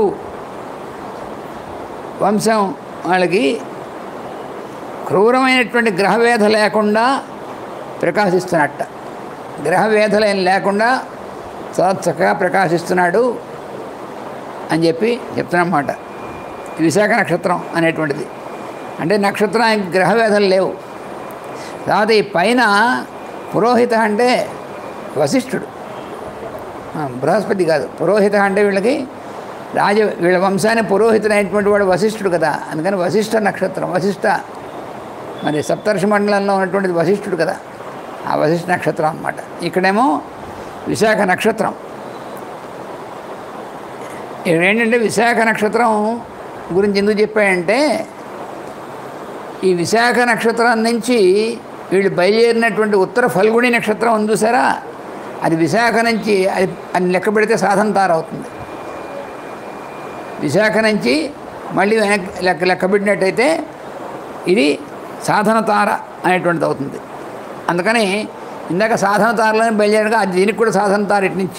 వంశం వాళ్ళకి క్రూరమైనటువంటి గ్రహవేధ లేకుండా ప్రకాశిస్తున్నట్ట గ్రహవేధలు ఏం లేకుండా చాలా చక్కగా ప్రకాశిస్తున్నాడు అని చెప్పి చెప్తున్నమాట విశాఖ నక్షత్రం అనేటువంటిది అంటే నక్షత్రానికి గ్రహవేధలు లేవు తర్వాత ఈ పైన పురోహిత అంటే వశిష్ఠుడు ఆ, బృహస్పతి కాదు పురోహిత అంటే వీళ్ళకి రాజ వీళ్ళ వంశాన్ని పురోహితుడైనటువంటి వాడు వశిష్ఠుడు కదా అందుకని వశిష్ఠ నక్షత్రం వశిష్ఠ మరి సప్తర్షి మండలంలో ఉన్నటువంటిది వశిష్ఠుడు కదా ఆ వశిష్ఠ నక్షత్రం అన్నమాట ఇక్కడేమో విశాఖ నక్షత్రం ఇక్కడ ఏంటంటే విశాఖ నక్షత్రం గురించి ఎందుకు చెప్పాయంటే ఈ విశాఖ నక్షత్రం నుంచి వీళ్ళు బయలుదేరినటువంటి ఉత్తర ఫల్గుణి నక్షత్రం ఉంది చూసారా అది విశాఖ నుంచి అది అని లెక్క పెడితే సాధన తారవుతుంది విశాఖ నుంచి మళ్ళీ వెనక్కి లెక్క లెక్క పెట్టినట్టయితే ఇది సాధన తార అనేటువంటిది అవుతుంది అందుకని ఇందాక సాధన తారలోనే బయలుదేరగా అది దీనికి కూడా సాధన తార ఇటు నుంచి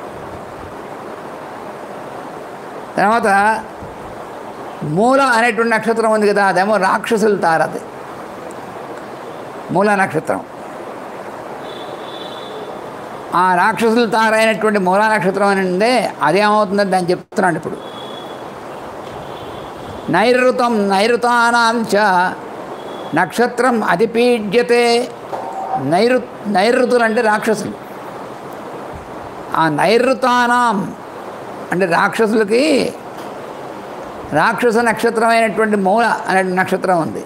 తర్వాత మూల అనేటువంటి నక్షత్రం ఉంది కదా అదేమో రాక్షసుల తార అది మూల నక్షత్రం ఆ రాక్షసుల తార అయినటువంటి మూలా నక్షత్రం అని ఉందే అదేమవుతుందని దాన్ని చెప్తున్నాడు ఇప్పుడు నైరుతం నైరుతానాం చ నక్షత్రం అతిపీడ్యతే నైరు నైరుతులు అంటే రాక్షసులు ఆ నైరుతానాం అంటే రాక్షసులకి రాక్షస నక్షత్రమైనటువంటి మూల అనే నక్షత్రం ఉంది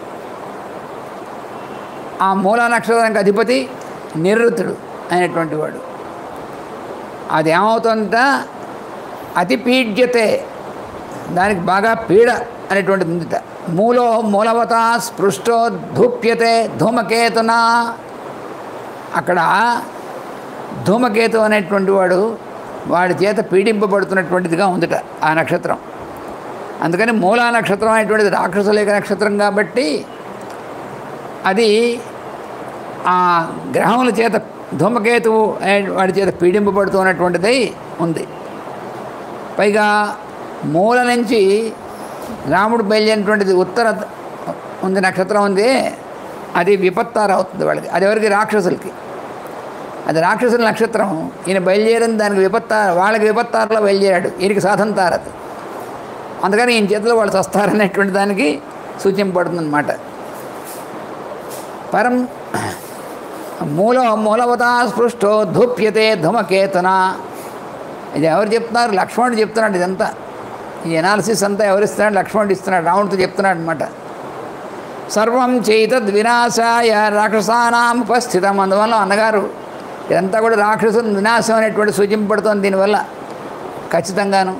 ఆ మూల నక్షత్రానికి అధిపతి నిరుతుడు అయినటువంటి వాడు అది ఏమవుతుందంట అతి పీడ్యతే దానికి బాగా పీడ అనేటువంటిది ఉందిట మూలో మూలవత స్పృష్టో ధూప్యతే ధూమకేతున అక్కడ ధూమకేతు అనేటువంటి వాడు వాడి చేత పీడింపబడుతున్నటువంటిదిగా ఉందిట ఆ నక్షత్రం అందుకని మూలా నక్షత్రం అనేటువంటిది రాక్షసులేఖ నక్షత్రం కాబట్టి అది ఆ గ్రహముల చేత ధూమకేతువు అనే వాడి చేత పీడింపబడుతున్నటువంటిది ఉంది పైగా మూల నుంచి రాముడు బయలుదేరినటువంటిది ఉత్తర ఉంది నక్షత్రం ఉంది అది విపత్తార అవుతుంది వాళ్ళకి అది ఎవరికి రాక్షసులకి అది రాక్షసుల నక్షత్రం ఈయన బయలుదేరిన దానికి విపత్తార వాళ్ళకి విపత్తారలో బయలుదేరాడు ఈయనకి సాధన తారది అందుకని ఈయన చేతిలో వాళ్ళు చస్తారనేటువంటి దానికి సూచింపబడుతుందన్నమాట పరం మూల మూలవతా స్పృష్టో ధూప్యతే ధూమకేతన ఇది ఎవరు చెప్తున్నారు లక్ష్మణుడు చెప్తున్నాడు ఇదంతా ఈ ఎనాలిసిస్ అంతా ఎవరిస్తున్నాడు లక్ష్మణుడు ఇస్తున్నాడు రావణుడితో చెప్తున్నాడు అనమాట సర్వం చేతద్ వినాశాయ రాక్షసానాం ఉపస్థితం అందువల్ల అన్నగారు ఇదంతా కూడా రాక్షసుల వినాశం అనేటువంటి సూచింపడుతోంది దీనివల్ల ఖచ్చితంగాను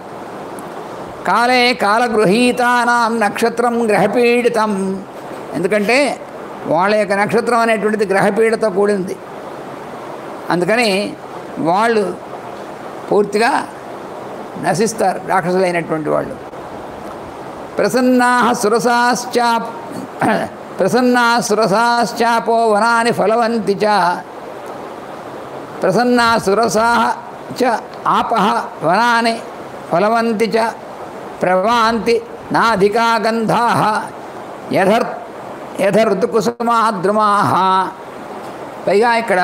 కాలే కాలగృహీతానాం నక్షత్రం గ్రహపీడితం ఎందుకంటే వాళ్ళ యొక్క నక్షత్రం అనేటువంటిది గ్రహపీడతో కూడింది అందుకని వాళ్ళు పూర్తిగా నశిస్తారు రాక్షసులైనటువంటి వాళ్ళు ప్రసన్నా సురసాశ్చా ప్రసన్నా సురసాశ్చాపో వనాని ఫలవంతి చ ప్రసన్నా సురసా చ ఆపహ వనాని ఫలవంతి చ ప్రవాంతి నాధికా గంధా యథర్ యథర్తుకుసుమాద్రుమా పైగా ఇక్కడ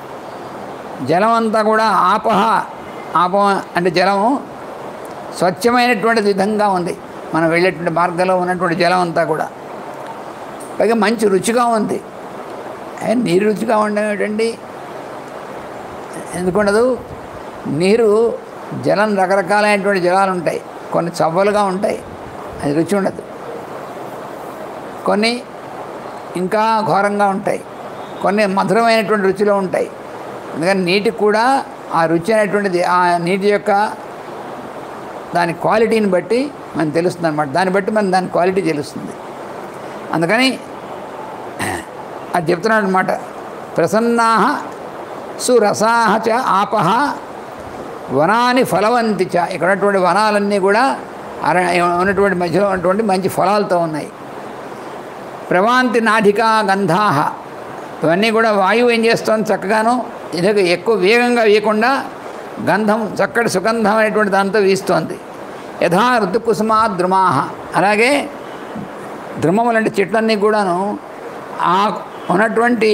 జలం అంతా కూడా ఆపహ ఆపం అంటే జలము స్వచ్ఛమైనటువంటి విధంగా ఉంది మనం వెళ్ళేటువంటి మార్గంలో ఉన్నటువంటి జలం అంతా కూడా పైగా మంచి రుచిగా ఉంది ఏ, నీరు రుచిగా ఉండడం ఏంటండి ఎందుకుండదు నీరు జలం రకరకాలైనటువంటి జలాలు ఉంటాయి కొన్ని చవ్వలుగా ఉంటాయి అది రుచి ఉండదు కొన్ని ఇంకా ఘోరంగా ఉంటాయి కొన్ని మధురమైనటువంటి రుచిలో ఉంటాయి అందుకని నీటికి కూడా ఆ రుచి అనేటువంటిది ఆ నీటి యొక్క దాని క్వాలిటీని బట్టి మనకు తెలుస్తుంది అనమాట దాన్ని బట్టి మనం దాని క్వాలిటీ తెలుస్తుంది అందుకని అది చెప్తున్నాడు అనమాట ప్రసన్నా సురసాహ చ ఆపహ వనాని ఫలవంతి చ ఇక్కడ ఉన్నటువంటి వనాలన్నీ కూడా అర ఉన్నటువంటి మధ్యలో ఉన్నటువంటి మంచి ఫలాలతో ఉన్నాయి ప్రవాంతి నాధికా గంధాహ ఇవన్నీ కూడా వాయువు ఏం చేస్తోంది చక్కగాను ఇది ఎక్కువ వేగంగా వీయకుండా గంధం చక్కటి సుగంధం అనేటువంటి దాంతో వీస్తోంది యథా ఋతుకుసుమా ద్రుమాహ అలాగే ద్రుమములు అంటే చెట్లన్నీ కూడాను ఆ ఉన్నటువంటి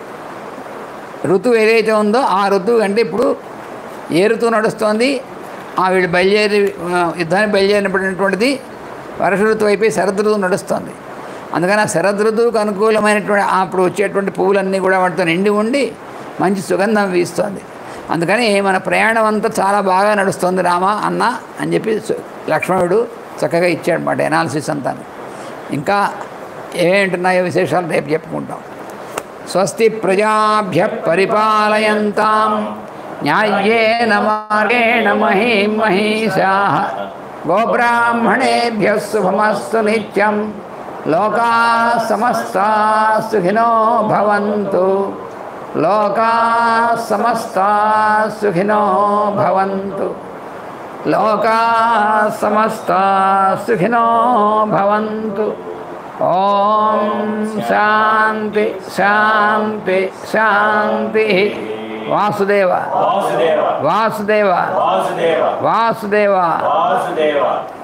ఋతువు ఏదైతే ఉందో ఆ ఋతువు అంటే ఇప్పుడు ఏ ఋతువు నడుస్తోంది ఆ వీళ్ళు బయలుదేరి ఆ, యుద్ధానికి బయలుదేరినటువంటిది వర్ష ఋతువు అయిపోయి శరద్ ఋతువు నడుస్తుంది అందుకని ఆ శరద్ ఋతువుకు అనుకూలమైనటువంటి ఆ అప్పుడు వచ్చేటువంటి పువ్వులన్నీ కూడా వాటితో నిండి ఉండి మంచి సుగంధం వీస్తుంది అందుకని మన ప్రయాణం అంతా చాలా బాగా నడుస్తుంది రామ అన్న అని చెప్పి సు- లక్ష్మణుడు చక్కగా ఇచ్చాడు మాట ఎనాలిసిస్ అంతా ఇంకా ఏమేంటున్నాయో విశేషాలు రేపు చెప్పుకుంటాం స్వస్తి ప్రజాభ్య పరిపాలయంతాం న్యాయ్యేన మార్గేణ మహీం మహిషా గోబ్రాహ్మణేభ్య శుభమస్తు నిత్యం లోకా సమస్తా సుఖినో భవంతు లోకా సమస్తా సుఖినో భవంతు లోకా సమస్తా సుఖినో భవంతు ఓం శాంతి శాంతి శాంతి వాసుదేవ వాసుదేవ వాసుదేవ వాసుదేవ వాసుదేవ వాసుదేవ